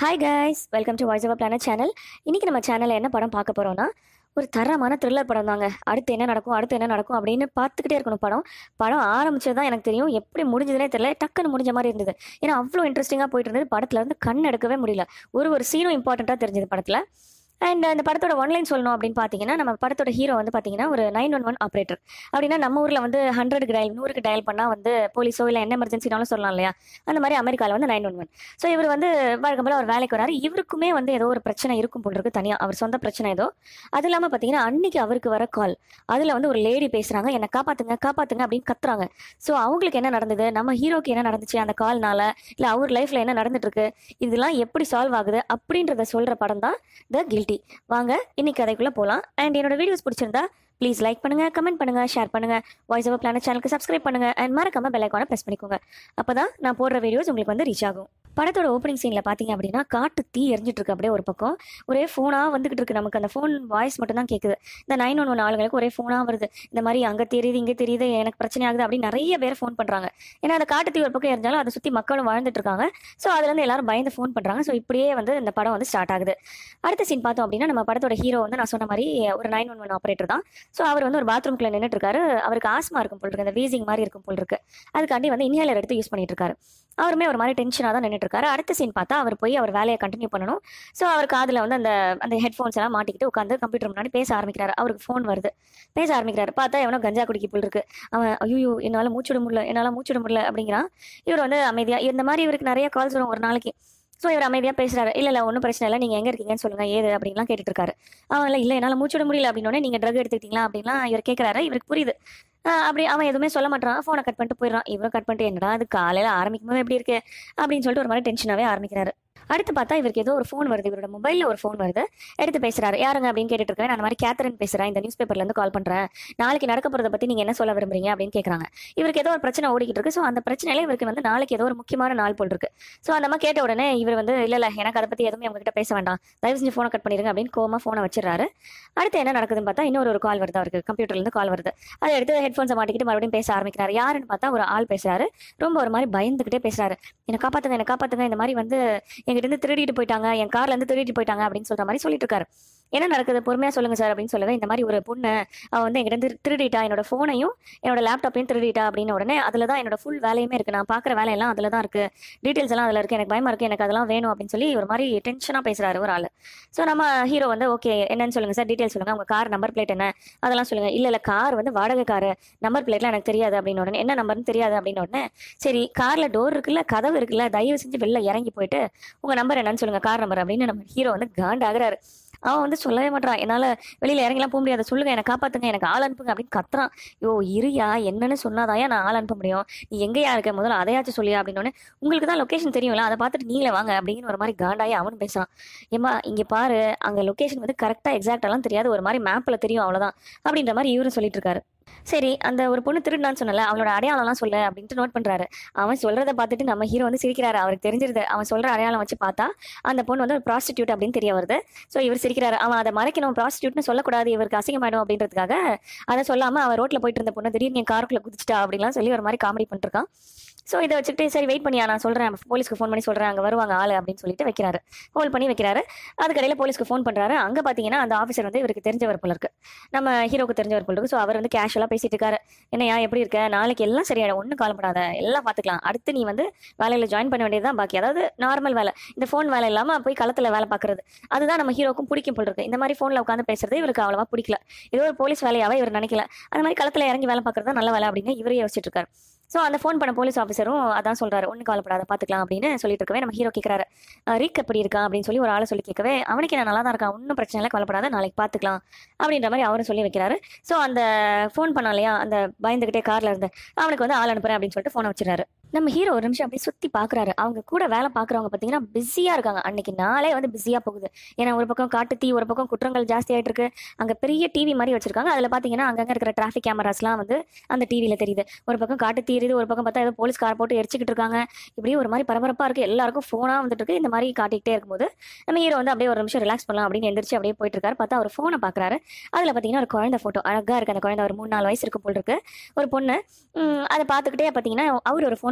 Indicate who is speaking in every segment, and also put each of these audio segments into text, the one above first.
Speaker 1: hi guys welcome to voice over planet channel இன்னைக்கு நம்ம சேனலில் என்ன படம் பார்க்க போறோம்னா ஒரு தரமான த்ரில்லர் படம் தாங்க அடுத்து என்ன நடக்கும் அடுத்து என்ன நடக்கும் அப்படின்னு பார்த்துக்கிட்டே இருக்கணும் படம் படம் ஆரம்பிச்சது தான் எனக்கு தெரியும் எப்படி முடிஞ்சதுனே தெரியல டக்குன்னு முடிஞ்ச மாதிரி இருந்தது ஏன்னா அவ்வளோ இன்ட்ரெஸ்டிங்காக போயிட்டு இருந்தது படத்துல இருந்து கண் எடுக்கவே முடியல ஒரு ஒரு சீனும் இம்பார்ட்டண்ட்டாக தெரிஞ்சது படத்தில் அண்ட் அந்த படத்தோட ஒன்லைன் சொல்லணும் அப்படின்னு பார்த்தீங்கன்னா நம்ம படத்தோட ஹீரோ வந்து பார்த்தீங்கன்னா ஒரு நைன் ஒன் ஒன் ஆப்ரேட்டர் அப்படின்னா நம்ம ஊரில் வந்து ஹண்ட்ரடுக்கு டயல் நூறுக்கு டயல் பண்ணால் வந்து போலீஸோ இல்லை என்ன எமர்ஜென்சினாலும் சொல்லலாம் இல்லையா அந்த மாதிரி அமெரிக்காவில் வந்து நைன் ஒன் ஒன் ஸோ இவர் வந்து வழக்கம் போல ஒரு வேலைக்கு வராரு இவருக்குமே வந்து ஏதோ ஒரு பிரச்சனை இருக்கும் போல் இருக்கு தனியாக அவர் சொந்த பிரச்சனை ஏதோ அது இல்லாமல் பார்த்தீங்கன்னா அன்னைக்கு அவருக்கு வர கால் அதில் வந்து ஒரு லேடி பேசுகிறாங்க என்னை காப்பாத்துங்க காப்பாத்துங்க அப்படின்னு கத்துறாங்க ஸோ அவங்களுக்கு என்ன நடந்தது நம்ம ஹீரோக்கு என்ன நடந்துச்சு அந்த கால்னால இல்லை அவர் லைஃப்பில் என்ன நடந்துட்டு இருக்கு இதெல்லாம் எப்படி சால்வ் ஆகுது அப்படின்றத சொல்கிற படம் தான் த கில்ட்டி வாங்க இன்னைக்கு கதைக்குள்ளே போகலாம் அண்ட் என்னோட வீடியோஸ் பிடிச்சிருந்தா ப்ளீஸ் லைக் பண்ணுங்க கமெண்ட் பண்ணுங்க ஷேர் பண்ணுங்க வாய்ஸ் ஓவர் பிளானட் சேனலுக்கு சப்ஸ்கிரைப் பண்ணுங்க அண்ட் மறக்காம பெல் ஐக்கானை ப்ரெஸ் பண்ணிக்கோங்க அப்பதான் நான் போடுற வீடியோஸ் உங்களுக்கு வந்து ரீச் ஆகும் படத்தோட ஓப்பனிங் சீனில் பார்த்தீங்க அப்படின்னா காட்டு தீ எரிஞ்சிட்டு இருக்கு அப்படியே ஒரு பக்கம் ஒரே ஃபோனாக வந்துகிட்டு இருக்கு நமக்கு அந்த ஃபோன் வாய்ஸ் மட்டும் தான் கேட்குது இந்த நைன் ஒன் ஒன் ஆளுங்களுக்கு ஒரே ஃபோனாக வருது இந்த மாதிரி அங்கே தெரியுது இங்கே தெரியுது எனக்கு பிரச்சனை ஆகுது அப்படின்னு நிறைய பேர் ஃபோன் பண்ணுறாங்க ஏன்னா அந்த காட்டு தீ ஒரு பக்கம் எரிஞ்சாலும் அதை சுற்றி மக்களும் வாழ்ந்துட்டு இருக்காங்க ஸோ அதுலேருந்து எல்லாரும் பயந்து ஃபோன் பண்ணுறாங்க ஸோ இப்படியே வந்து இந்த படம் வந்து ஸ்டார்ட் ஆகுது அடுத்த சீன் பார்த்தோம் அப்படின்னா நம்ம படத்தோட ஹீரோ வந்து நான் சொன்ன மாதிரி ஒரு நைன் ஒன் ஒன் ஆப்ரேட்டர் தான் ஸோ அவர் வந்து ஒரு பாத்ரூம்குள்ள நின்றுட்டு இருக்காரு அவருக்கு ஆஸ்மா இருக்கும் போல் இருக்கு அந்த வீசிங் மாதிரி இருக்கும் போல் இருக்கு அதுக்காண்டி வந்து இன்ஹேலர் எடுத்து யூஸ் பண்ணிட்டு இருக்காரு அவருமே ஒரு மாதிரி டென்ஷனாக தான் நின்றுட்டு இருக்காரு அடுத்த சீன் பார்த்தா அவர் போய் அவர் வேலையை கண்டினியூ பண்ணணும் ஸோ அவர் காதில் வந்து அந்த அந்த ஹெட்ஃபோன்ஸ் எல்லாம் மாட்டிக்கிட்டு உட்காந்து கம்ப்யூட்டர் முன்னாடி பேச ஆரம்பிக்கிறாரு அவருக்கு ஃபோன் வருது பேச ஆரம்பிக்கிறாரு பார்த்தா எவனோ கஞ்சா குடிக்க போல் இருக்கு அவன் ஐயோ என்னால் மூச்சுட முடியல என்னால் மூச்சுட முடியல அப்படிங்கிறான் இவர் வந்து அமைதியாக இந்த மாதிரி இவருக்கு நிறைய கால்ஸ் வரும் ஒரு நாளைக்கு ஸோ இவர் அமைதியாக பேசுறாரு இல்லை இல்லை ஒன்றும் பிரச்சனை இல்லை நீங்கள் எங்கே இருக்கீங்கன்னு சொல்லுங்க ஏது அப்படின்லாம் கேட்டுட்டு இருக்காரு அவன் இல்லை இல்லை என்னால் மூச்சுட முடியல அப்படின்னோடனே நீங்கள் ட்ரக் எடுத்துக்கிட்டீங்களா அப்படின்லாம் இவர் கேட்குறாரு இவருக்கு புரியுது ஆஹ் அப்படி அவன் எதுவுமே சொல்ல மாட்டான் ஃபோனை கட் பண்ணிட்டு போயிடறான் இவரும் கட் பண்ணிட்டு என்னடா அது காலையில் ஆரம்பிக்கும் போது எப்படி இருக்கு அப்படின்னு சொல்லிட்டு ஒரு மாதிரி டென்ஷனாகவே ஆரம்பிக்கிறாரு அடுத்து பார்த்தா இவருக்கு ஏதோ ஒரு ஃபோன் வருது இவரோட மொபைலில் ஒரு ஃபோன் வருது எடுத்து பேசுறாரு யாருங்க அப்படின்னு கேட்டுட்டு இருக்கேன் நான் அந்த மாதிரி கேத்தரின் பேசுறேன் இந்த நியூஸ் பேப்பர்ல இருந்து கால் பண்றேன் நாளைக்கு நடக்க போறத பத்தி நீங்க என்ன சொல்ல விரும்புறீங்க அப்படின்னு கேட்கறாங்க இவருக்கு ஏதோ ஒரு பிரச்சனை ஓடிக்கிட்டு இருக்கு ஸோ அந்த பிரச்சனையில இவருக்கு வந்து நாளைக்கு ஏதோ ஒரு முக்கியமான நாள் போல் இருக்கு ஸோ அந்த மாதிரி கேட்ட உடனே இவர் வந்து இல்ல இல்ல எனக்கு அதை பத்தி எதுவுமே உங்ககிட்ட பேச வேண்டாம் தயவு செஞ்சு ஃபோனை கட் பண்ணிருங்க அப்படின்னு கோமா ஃபோனை வச்சிடறாரு அடுத்து என்ன நடக்குதுன்னு பார்த்தா இன்னொரு ஒரு கால் வருது அவருக்கு கம்ப்யூட்டர்ல இருந்து கால் வருது அதை எடுத்து ஹெட்ஃபோன்ஸை மாட்டிக்கிட்டு மறுபடியும் பேச ஆரம்பிக்கிறாரு யாருன்னு பார்த்தா ஒரு ஆள் பேசுறாரு ரொம்ப ஒரு மாதிரி பயந்துகிட்டே பேசுறாரு என்னை காப்பாத்துங்க என்னை காப்பாத்துங்க இந்த மாதிரி வந்து எங்கிட்ட இருந்து திருடிட்டு போயிட்டாங்க என் கார்ல இருந்து திருடிட்டு போயிட்டாங்க அப்படின்னு சொல்ற மாதிரி சொல்லிட்டு இருக்காரு என்ன நடக்குது பொறுமையா சொல்லுங்க சார் அப்படின்னு சொல்லவே இந்த மாதிரி ஒரு பொண்ணு அவ வந்து எங்கிட்ட இருந்து திருடிட்டா என்னோட ஃபோனையும் என்னோட லேப்டாப்பையும் திருடிட்டா அப்படின்னு உடனே அதுல தான் என்னோட ஃபுல் வேலையுமே இருக்கு நான் பாக்குற வேலையெல்லாம் அதுல தான் இருக்கு டீடைல்ஸ் எல்லாம் அதுல இருக்கு எனக்கு பயமா இருக்கு எனக்கு அதெல்லாம் வேணும் அப்படின்னு சொல்லி ஒரு மாதிரி டென்ஷனா பேசுறாரு ஒரு ஆள் ஸோ நம்ம ஹீரோ வந்து ஓகே என்னன்னு சொல்லுங்க சார் டீடைல்ஸ் சொல்லுங்க உங்க கார் நம்பர் பிளேட் என்ன அதெல்லாம் சொல்லுங்க இல்ல இல்ல கார் வந்து வாடகை காரு நம்பர் பிளேட்லாம் எனக்கு தெரியாது அப்படின்னு உடனே என்ன நம்பர்னு தெரியாது அப்படின்னு உடனே சரி கார்ல டோர் இருக்குல்ல கதவு இருக்குல்ல தயவு செஞ்சு வெளில இறங்கி போயிட்டு உங்க நம்பர் என்னன்னு சொல்லுங்க கார் நம்பர் அப்படின்னு நம்ம ஹீரோ வந்து காண்டாகிறாரு அவன் வந்து சொல்லவே மாட்டான் என்னால வெளியில இறங்கிலாம் போக முடியாது சொல்லுங்க என்னை காப்பாத்துங்க எனக்கு ஆள் அனுப்புங்க அப்படின்னு கத்துறான் யோ இருயா என்னன்னு சொன்னாதாயா நான் ஆள் அனுப்ப முடியும் நீ எங்கேயா இருக்க முதல்ல அதையாச்சும் சொல்லியா அப்படின்னு உங்களுக்கு தான் லொகேஷன் தெரியும்ல அதை பார்த்துட்டு நீங்களே வாங்க அப்படின்னு ஒரு மாதிரி காண்டாயி அவனும் பேசுறான் ஏமா இங்க பாரு அங்க லொகேஷன் வந்து கரெக்டா எக்ஸாக்டாலாம் தெரியாது ஒரு மாதிரி மேப்ல தெரியும் அவ்வளவுதான் அப்படின்ற மாதிரி இவரும் சொல்லிட்டு இருக்காரு சரி அந்த ஒரு பொண்ணு திருடுனான்னு சொன்னல அவளோட அடையாளம்லாம் சொல்லு அப்படின்ட்டு நோட் பண்றாரு அவன் சொல்றதை பார்த்துட்டு நம்ம ஹீரோ வந்து சிரிக்கிறாரு அவருக்கு தெரிஞ்சிருது அவன் சொல்ற அடையாளம் வச்சு பார்த்தா அந்த பொண்ணு வந்து ஒரு ப்ராஸ்டிடியூட் அப்படின்னு தெரிய வருது ஸோ இவர் சிரிக்கிறாரு அவன் அதை மறைக்கணும் ப்ராஸ்டியூட்னு சொல்லக்கூடாது இவருக்கு அசிங்கமாயிடும் அப்படின்றதுக்காக அதை சொல்லாம அவன் ரோட்ல போயிட்டு இருந்த பொண்ணு திடீர்னு என் காருக்குள்ள குதிச்சிட்டா அப்படின்லாம் சொல்லி ஒரு மாதிரி காமெடி பண்ணிருக்கான் ஸோ இதை வச்சுக்கிட்டு சரி வெயிட் பண்ணியா நான் சொல்கிறேன் போலீஸ்க்கு ஃபோன் பண்ணி சொல்கிறேன் அங்கே வருவாங்க ஆள் அப்படின்னு சொல்லிட்டு வைக்கிறாரு ஹோல் பண்ணி வைக்கிறாரு அதுக்கடையில் போலீஸ்க்கு ஃபோன் பண்ணுறாரு அங்கே பார்த்தீங்கன்னா அந்த ஆஃபீஸர் வந்து இவருக்கு தெரிஞ்சவர் போல இருக்கு நம்ம ஹீரோக்கு தெரிஞ்சவர் போல இருக்கு ஸோ அவர் வந்து கேஷுவலாக பேசிட்டு இருக்காரு என்னையா எப்படி இருக்க நாளைக்கு எல்லாம் சரியாயிடும் ஒன்றும் கவலைப்படாத எல்லாம் பார்த்துக்கலாம் அடுத்து நீ வந்து வேலையில் ஜாயின் பண்ண வேண்டியது தான் பாக்கி அதாவது நார்மல் வேலை இந்த ஃபோன் வேலை இல்லாமல் போய் களத்தில் வேலை பார்க்குறது அதுதான் நம்ம ஹீரோக்கும் பிடிக்கும் போல இருக்கு இந்த மாதிரி ஃபோனில் உட்காந்து பேசுறது இவருக்கு அவ்வளவா பிடிக்கல ஏதோ ஒரு போலீஸ் வேலையாவே இவர் நினைக்கல அந்த மாதிரி களத்தில் இறங்கி வேலை பார்க்குறது தான் நல்ல வேலை அப்படின்னு இவரே யோசிச்சுட்டு இருக்காரு ஸோ அந்த ஃபோன் பண்ண போலீஸ் ஆஃபீஸரும் அதான் சொல்றாரு ஒன்றும் கவலைப்படாத பார்த்துக்கலாம் அப்படின்னு சொல்லிட்டு இருக்கவே நம்ம ஹீரோ கேட்குறாரு ரீக் எப்படி இருக்கான் அப்படின்னு சொல்லி ஒரு ஆளை சொல்லி கேட்கவே அவனுக்கு நான் நல்லா தான் இருக்கான் ஒன்றும் பிரச்சனை இல்லை கவலைப்படாத நாளைக்கு பார்த்துக்கலாம் அப்படின்ற மாதிரி அவரும் சொல்லி வைக்கிறாரு ஸோ அந்த ஃபோன் பண்ணான் இல்லையா அந்த பயந்துகிட்டே கார்ல இருந்து அவனுக்கு வந்து ஆள் அனுப்புறேன் அப்படின்னு சொல்லிட்டு ஃபோனை வச்சிடறாரு நம்ம ஹீரோ ஒரு நிமிஷம் அப்படியே சுத்தி பாக்குறாரு அவங்க கூட வேலை பாக்குறவங்க பாத்தீங்கன்னா பிஸியா இருக்காங்க அன்னைக்கு நாளே வந்து பிஸியா போகுது ஏன்னா ஒரு பக்கம் காட்டு தீ ஒரு பக்கம் குற்றங்கள் ஜாஸ்தி ஆயிட்டு இருக்கு அங்க பெரிய டிவி மாதிரி வச்சிருக்காங்க அதுல பாத்தீங்கன்னா அங்கங்க இருக்கிற டிராஃபிக் கேமராஸ்லாம் வந்து அந்த டிவியில தெரியுது ஒரு பக்கம் காட்டு தீ எரியுது ஒரு பக்கம் பார்த்தா ஏதோ போலீஸ் கார் போட்டு எரிச்சுக்கிட்டு இருக்காங்க இப்படி ஒரு மாதிரி பரபரப்பா இருக்கு எல்லாருக்கும் போனா வந்துட்டு இருக்கு இந்த மாதிரி காட்டிக்கிட்டே இருக்கும்போது நம்ம ஹீரோ வந்து அப்படியே ஒரு நிமிஷம் ரிலாக்ஸ் பண்ணலாம் அப்படின்னு எந்திரிச்சு அப்படியே போயிட்டு இருக்காரு பார்த்தா அவர் போனை பாக்குறாரு அதுல பாத்தீங்கன்னா ஒரு குழந்தை போட்டோ அழகா இருக்கு அந்த குழந்தை ஒரு மூணு நாலு வயசு இருக்கும் போல் இருக்கு ஒரு பொண்ணு உம், அதை பார்த்துக்கிட்டே பார்த்தீங்கன்னா அவர் ஒரு ஃபோன்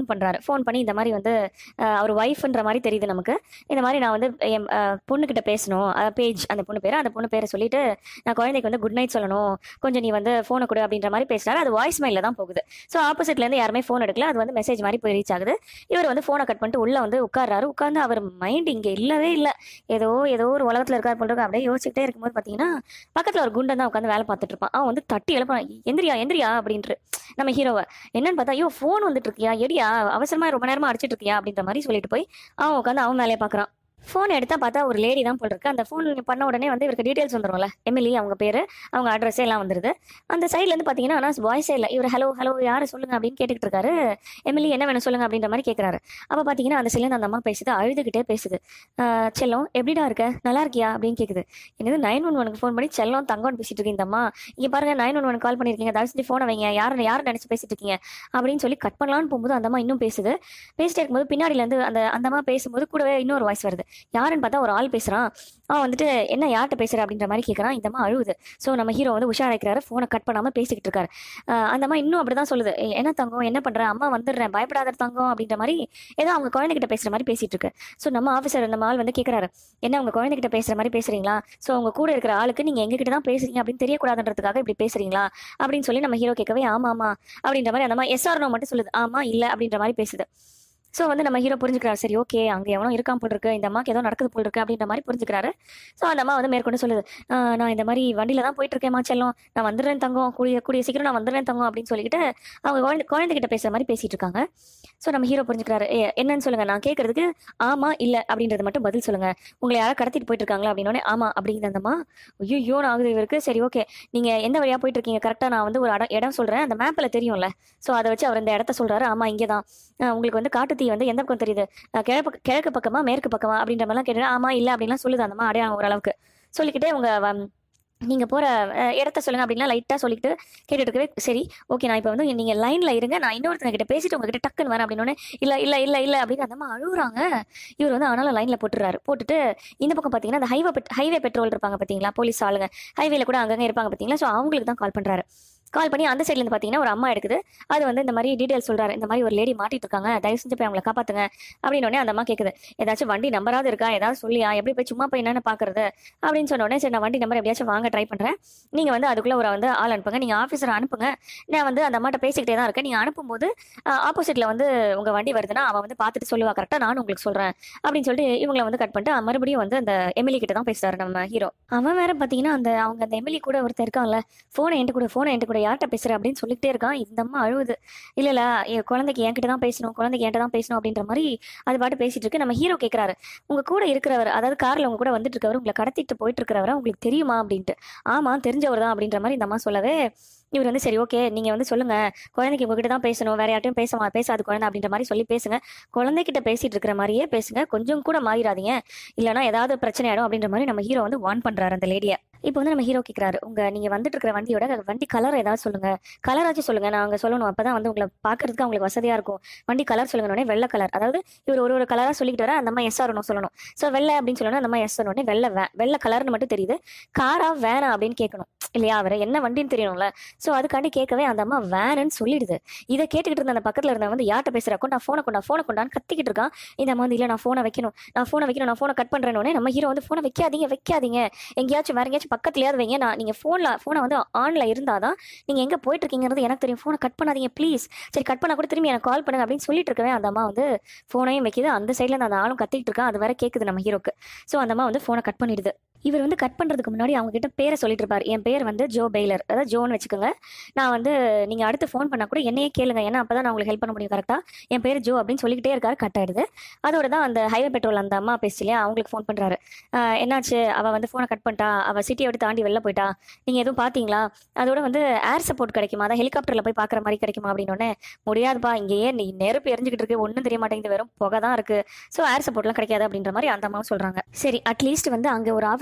Speaker 1: பண்ணுறாரு ஃபோன் பண்ணி இந்த மாதிரி வந்து அஹ், அவர் ஒய்ஃப்ன்ற மாதிரி தெரியுது நமக்கு இந்த மாதிரி நான் வந்து என் அஹ், பொண்ணுகிட்ட பேசணும் பேஜ் அந்த பொண்ணு பேர் அந்த பொண்ணு பேரை சொல்லிட்டு நான் குழந்தைக்கு வந்து குட் நைட் சொல்லணும் கொஞ்சம் நீ வந்து ஃபோனை கொடு அப்படின்ற மாதிரி பேசினாரு அது வாய்ஸ் மெயிலில் தான் போகுது ஸோ ஆப்போசிட்லேருந்து யாருமே ஃபோன் எடுக்கல அது வந்து மெசேஜ் மாதிரி போய் ரீச் ஆகுது இவர் வந்து ஃபோனை கட் பண்ணிட்டு உள்ளே வந்து உட்கார்றாரு உட்காந்து அவர் மைண்ட் இங்கே இல்லவே இல்லை ஏதோ ஏதோ ஒரு உலகத்தில் இருக்கார் போல இருக்கு அப்படியே யோசிச்சுட்டே இருக்கும்போது பார்த்தீங்கன்னா பக்கத்தில் ஒரு குண்டன் தான் உட்காந்து வேலை பார்த்துட்டு இருப்பான் அவன் வந்து தட்டி எழுப்பான் எந்திரியா எந்திரியா அப்படின்ட்டு நம்ம ஹீரோவை என்னன்னு பார்த்தா ஐயோ ஃபோன் வந்துட்டு இருக்கியா எடியா அவசரமா ரொம்ப நேரமா அடிச்சிட்டு இருக்கியா அப்படின்ற மாதிரி சொல்லிட்டு போய் அவன் உட்காந்து அவன் வேலையை பார்க்குறான் ஃபோன் எடுத்தா பார்த்தா ஒரு லேடி தான் போல் இருக்கு அந்த ஃபோன் பண்ண உடனே வந்து இவருக்கு டீடைல்ஸ் வந்துரும்ல எமிலி அவங்க பேர் அவங்க அட்ரஸ் எல்லாம் வந்துருது அந்த சைட்ல இருந்து பார்த்தீங்கன்னா ஆனால் வாய்ஸே இல்லை இவர் ஹலோ ஹலோ யாரை சொல்லுங்க அப்படின்னு கேட்டுக்கிட்டு இருக்காரு எமிலி என்ன வேணும் சொல்லுங்க அப்படின்ற மாதிரி கேட்குறாரு அப்போ பார்த்தீங்கன்னா அந்த சைட்ல அந்த அம்மா பேசுது அழுதுகிட்டே பேசுது "ஆஹ் செல்லம் எப்படிடா இருக்க நல்லா இருக்கியா அப்படின்னு கேட்குது என்னது நைன் ஒன் ஒனுக்கு ஃபோன் பண்ணி செல்லம் தங்கம்னு பேசிட்டு இருக்கு இந்த அம்மா இங்கே பாருங்க நைன் ஒன் ஒன் கால் பண்ணியிருக்கீங்க தயவு செஞ்சு ஃபோனை வைங்க யாரை யாரை நினச்சி பேசிட்டு இருக்கீங்க அப்படின்னு சொல்லி கட் பண்ணலான்னு போகும்போது அந்த அம்மா இன்னும் பேசுது பேசிட்டே இருக்கும்போது பின்னாடியிலேருந்து அந்த அந்த அம்மா பேசும்போது கூடவே இன்னொரு வாய்ஸ் வருது யாருன்னு பார்த்தா ஒரு ஆள் பேசுகிறான் அவன் வந்துட்டு என்ன யார்கிட்ட பேசுற அப்படின்ற மாதிரி கேட்குறான் இந்த அம்மா அழுவுது ஸோ நம்ம ஹீரோ வந்து உஷாராக்கிறாரு ஃபோனை கட் பண்ணாமல் பேசிக்கிட்டு இருக்காரு ஆஹ் அந்த அம்மா இன்னும் அப்படி தான் சொல்லுது "ஏய், என்ன தங்கம் என்ன பண்ணுற அம்மா வந்துடுறேன் பயப்படாத தங்கம் அப்படின்ற மாதிரி ஏதோ அவங்க குழந்தைகிட்ட பேசுகிற மாதிரி பேசிட்டு இருக்கு ஸோ நம்ம ஆஃபீஸர் நம்ம ஆள் வந்து கேட்குறாரு என்ன உங்க குழந்தைகிட்ட பேசுகிற மாதிரி பேசுறீங்களா ஸோ உங்க கூட இருக்கிற ஆளுக்கு நீங்கள் எங்ககிட்ட தான் பேசுறீங்க அப்படின்னு தெரியக்கூடாதுன்றதுக்காக இப்படி பேசுறீங்களா அப்படின்னு சொல்லி நம்ம ஹீரோ கேட்கவே ஆமா ஆமா அப்படின்ற மாதிரி அந்த அம்மா எஸ்ஆர்னோ மட்டும் சொல்லுது ஆமா இல்லை அப்படின்ற மாதிரி பேசுது ஸோ வந்து நம்ம ஹீரோ புரிஞ்சுக்கிறாரு சரி ஓகே அங்கே எவனோ இருக்கான் போல் இருக்கு இந்த அம்மாக்கு ஏதோ நடக்குது போல் இருக்கு அப்படின்ற மாதிரி புரிஞ்சுக்கிறாரு ஸோ அந்த அம்மா வந்து மேற்கொண்டு சொல்லுது "ஆஹ் நான் இந்த மாதிரி வண்டியில தான் போயிட்டு இருக்கேன் செல்லம் நான் வந்துடுறேன் தங்கம் கூடிய கூடிய சீக்கிரம் நான் வந்துடுறேன் தங்கம் அப்படின்னு சொல்லிட்டு அவங்க குழந்தை குழந்தைகிட்ட பேசுற மாதிரி பேசிட்டு இருக்காங்க ஸோ நம்ம ஹீரோ புரிஞ்சுக்கிறாரு "ஏ, என்னன்னு சொல்லுங்க நான் கேட்கறதுக்கு ஆமா இல்ல அப்படின்றது மட்டும் பதில் சொல்லுங்க உங்களை யாராவது கடத்திட்டு போயிட்டு இருக்காங்களா அப்படின்னோடனே ஆமா அப்படிங்கிற அந்த அம்மா ஐயோ நான் ஆகுது இவருக்கு சரி ஓகே நீங்க எந்த வழியா போயிட்டு இருக்கீங்க கரெக்டா நான் வந்து ஒரு இடம் இடம் சொல்றேன் அந்த மேப்ல தெரியும்ல ஸோ அதை வச்சு அவர் இந்த இடத்த சொல்றாரு ஆமா இங்கே தான் உங்களுக்கு வந்து காட்டுத்தீ வந்து எந்த பக்கம் தெரியுது அஹ் கிழக்கு கிழக்கு பக்கமா மேற்கு பக்கமா அப்படின்ற மாதிரிலாம் கேட்டு ஆமா இல்ல அப்படின்லாம் சொல்லுது அந்த அம்மா அடையாளம் ஓரளவுக்கு சொல்லிக்கிட்டே உங்க வ- நீங்க போற அஹ், இடத்த சொல்லுங்க அப்படின்லாம் லைட்டா சொல்லிட்டு கேட்டுட்டு இருக்கவே சரி ஓகே நான் இப்போ வந்து நீங்க லைன்ல இருங்க நான் இன்னொருத்தங்க கிட்ட பேசிட்டு உங்ககிட்ட டக்குன்னு வரேன் அப்படின்னு இல்ல இல்ல இல்ல இல்ல அப்படின்னு அந்த அம்மா அழுகுறாங்க இவர் வந்து ஆனாலும் லைன்ல போட்டுறாரு போட்டுட்டு இந்த பக்கம் பாத்தீங்கன்னா அந்த ஹைவே ஹைவே பெட்ரோல் இருப்பாங்க பாத்தீங்களா போலீஸ் ஆளுங்க ஹைவேல கூட அங்கங்க இருப்பாங்க பாத்தீங்களா ஸோ அவங்களுக்கு தான் கால் பண்றாரு கால் பண்ணி அந்த சைட்ல இருந்து பாத்தீங்கன்னா ஒரு அம்மா எடுக்குது அது வந்து இந்த மாதிரி டீடைல் சொல்றாரு இந்த மாதிரி ஒரு லேடி மாட்டிட்டு இருக்காங்க தயவு செஞ்சு போய் அவங்களை காப்பாத்துங்க அப்படின்னு உடனே அந்த அம்மா கேக்குது ஏதாச்சும் வண்டி நம்பராவது இருக்கா ஏதாவது சொல்லியா எப்படி போய் சும்மா போய் என்னன்னு பாக்குறது அப்படின்னு சொன்ன உடனே சரி நான் வண்டி நம்பர் எப்படியாச்சும் வாங்க ட்ரை பண்றேன் நீங்க வந்து அதுக்குள்ள ஒரு வந்து ஆள் அனுப்புங்க நீங்க ஆஃபீஸர் அனுப்புங்க நான் வந்து அந்த அம்மாட்ட பேசிக்கிட்டே தான் இருக்கேன் நீங்க அனுப்பும்போது ஆப்போசிட்ல வந்து உங்க வண்டி வருதுன்னா அவ வந்து பார்த்துட்டு சொல்லுவா கரெக்டா நானும் உங்களுக்கு சொல்றேன் அப்படின்னு சொல்லிட்டு இவங்களை வந்து கட் பண்ணிட்டு மறுபடியும் வந்து அந்த எம்எல்ஏ கிட்ட தான் பேசுறாரு நம்ம ஹீரோ அவன் வேற பாத்தீங்கன்னா அந்த அவங்க அந்த எம்எல்ஏ கூட ஒருத்தர் இருக்கான்ல போனை என்கிட்ட கூட போனை என்கிட்ட கூட யார்கிட்ட பேசுற அப்படின்னு சொல்லிட்டே இருக்கான் இந்த அம்மா அழுவுது இல்ல இல்ல என் குழந்தைக்கு என்கிட்ட தான் பேசணும் குழந்தைக்கு என்கிட்ட தான் பேசணும் அப்படின்ற மாதிரி அது பாட்டு பேசிட்டு இருக்கு நம்ம ஹீரோ கேக்குறாரு உங்க கூட இருக்கிறவர் அதாவது கார்ல உங்க கூட வந்துட்டு இருக்கவர் உங்களை கடத்திட்டு போயிட்டு இருக்கிறவரை உங்களுக்கு தெரியுமா அப்படின்ட்டு ஆமா தெரிஞ்சவர் தான் அப்படின்ற மாதிரி இந்த அம்மா சொல்லவே இவர் வந்து சரி ஓகே நீங்க வந்து சொல்லுங்க குழந்தைக்கு உங்ககிட்ட தான் பேசணும் வேற யார்ட்டையும் பேச பேசாது குழந்தை அப்படின்ற மாதிரி சொல்லி பேசுங்க குழந்தைகிட்ட பேசிட்டு இருக்கிற மாதிரியே பேசுங்க கொஞ்சம் கூட மாறிடாதீங்க இல்லைன்னா ஏதாவது பிரச்சனை ஆயிடும் அப்படின்ற மாதிரி நம்ம ஹீரோ வந்து வார்ன் பண்றாரு அந்த லேடியை இப்போ வந்து நம்ம ஹீரோ கேட்குறாரு உங்க நீங்க வந்துட்டு இருக்கிற வண்டியோட வண்டி கலர் ஏதாவது சொல்லுங்க கலராச்சும் சொல்லுங்க நான் அங்க சொல்லணும் அப்பதான் வந்து உங்களை பார்க்கறதுக்கு அவங்களுக்கு வசதியா இருக்கும் வண்டி கலர் சொல்லுங்க உடனே வெள்ளை கலர் அதாவது இவர் ஒரு ஒரு கலரா சொல்லிட்டு வர அந்த அம்மா எஸ் ஆரணும் சொல்லணும் ஸோ வெள்ளை அப்படின்னு சொல்லணும் அந்த அம்மா எஸ் உடனே வெள்ளை வே வெள்ளை கலர்னு மட்டும் தெரியுது காரா வேனா அப்படின்னு கேட்கணும் இல்லையா அவர் என்ன வண்டின்னு தெரியணும்ல ஸோ அதுக்காண்டி கேட்கவே அந்த அம்மா வேணுன்னு சொல்லிடுது இதை கேட்டுக்கிட்டு இருந்த அந்த பக்கத்துல இருந்த வந்து யார்கிட்ட பேசுறா கொண்டா ஃபோனை கொண்டா ஃபோனை கொண்டான்னு கத்திக்கிட்டு இருக்கான் இந்த அம்மா வந்து இல்லை நான் ஃபோனை வைக்கணும் நான் ஃபோனை வைக்கணும் நான் ஃபோனை கட் பண்றேன்னு நம்ம ஹீரோ வந்து ஃபோனை வைக்காதீங்க வைக்காதீங்க எங்கேயாச்சும் வேற எங்கேயாச்சும் பக்கத்துலயாவது வைங்க நான் நீங்க ஃபோன்ல ஃபோனை வந்து ஆன்ல இருந்தாதான் நீங்க எங்க போயிட்டு இருக்கீங்கிறது எனக்கு தெரியும் ஃபோனை கட் பண்ணாதீங்க ப்ளீஸ் சரி கட் பண்ணா கூட திரும்பி எனக்கு கால் பண்ணுங்க அப்படின்னு சொல்லிட்டு இருக்கவே அந்த அம்மா வந்து ஃபோனையும் வைக்குது அந்த சைட்ல இருந்து அந்த ஆளும் கத்திட்டு இருக்கான் அது வேற கேக்குது நம்ம ஹீரோக்கு ஸோ அந்த அம்மா வந்து ஃபோனை கட் பண்ணிடுது இவர் வந்து கட் பண்றதுக்கு முன்னாடி அவங்க கிட்ட பேரை சொல்லிட்டு இருப்பார் என் பேர் வந்து ஜோ பெய்லர் அதாவது ஜோன்னு வச்சுக்கோங்க நான் வந்து நீங்க அடுத்து ஃபோன் பண்ணா கூட என்னையே கேளுங்க ஏன்னா அப்பதான் நான் உங்களுக்கு ஹெல்ப் பண்ண முடியும் கரெக்டா என் பேர் ஜோ அப்படின்னு சொல்லிக்கிட்டே இருக்காரு கட் ஆயிடுது அதோட தான் அந்த ஹைவே பெட்ரோல் அந்த அம்மா பேசி இல்லையா அவங்களுக்கு ஃபோன் பண்றாரு ஆஹ் என்னாச்சு அவ வந்து ஃபோனை கட் பண்ணிட்டா அவ சிட்டியை விட்டு தாண்டி வெளில போயிட்டா நீங்க எதுவும் பாத்தீங்களா அதோட வந்து ஏர் சப்போர்ட் கிடைக்குமா அதான் ஹெலிகாப்டர்ல போய் பாக்குற மாதிரி கிடைக்குமா அப்படின்னு முடியாதுப்பா இங்கேயே நீ நெருப்பு எரிஞ்சுக்கிட்டு இருக்கு ஒன்றும் தெரிய மாட்டேங்குது வெறும் புகை தான் இருக்கு ஸோ ஏர் சப்போர்ட்லாம் கிடைக்காது அப்படின்ற மாதிரி அந்த அம்மாவும் சொல்றாங்க சரி அட்லீஸ்ட் வந்து அங்க ஒரு ஆஃபீஸர்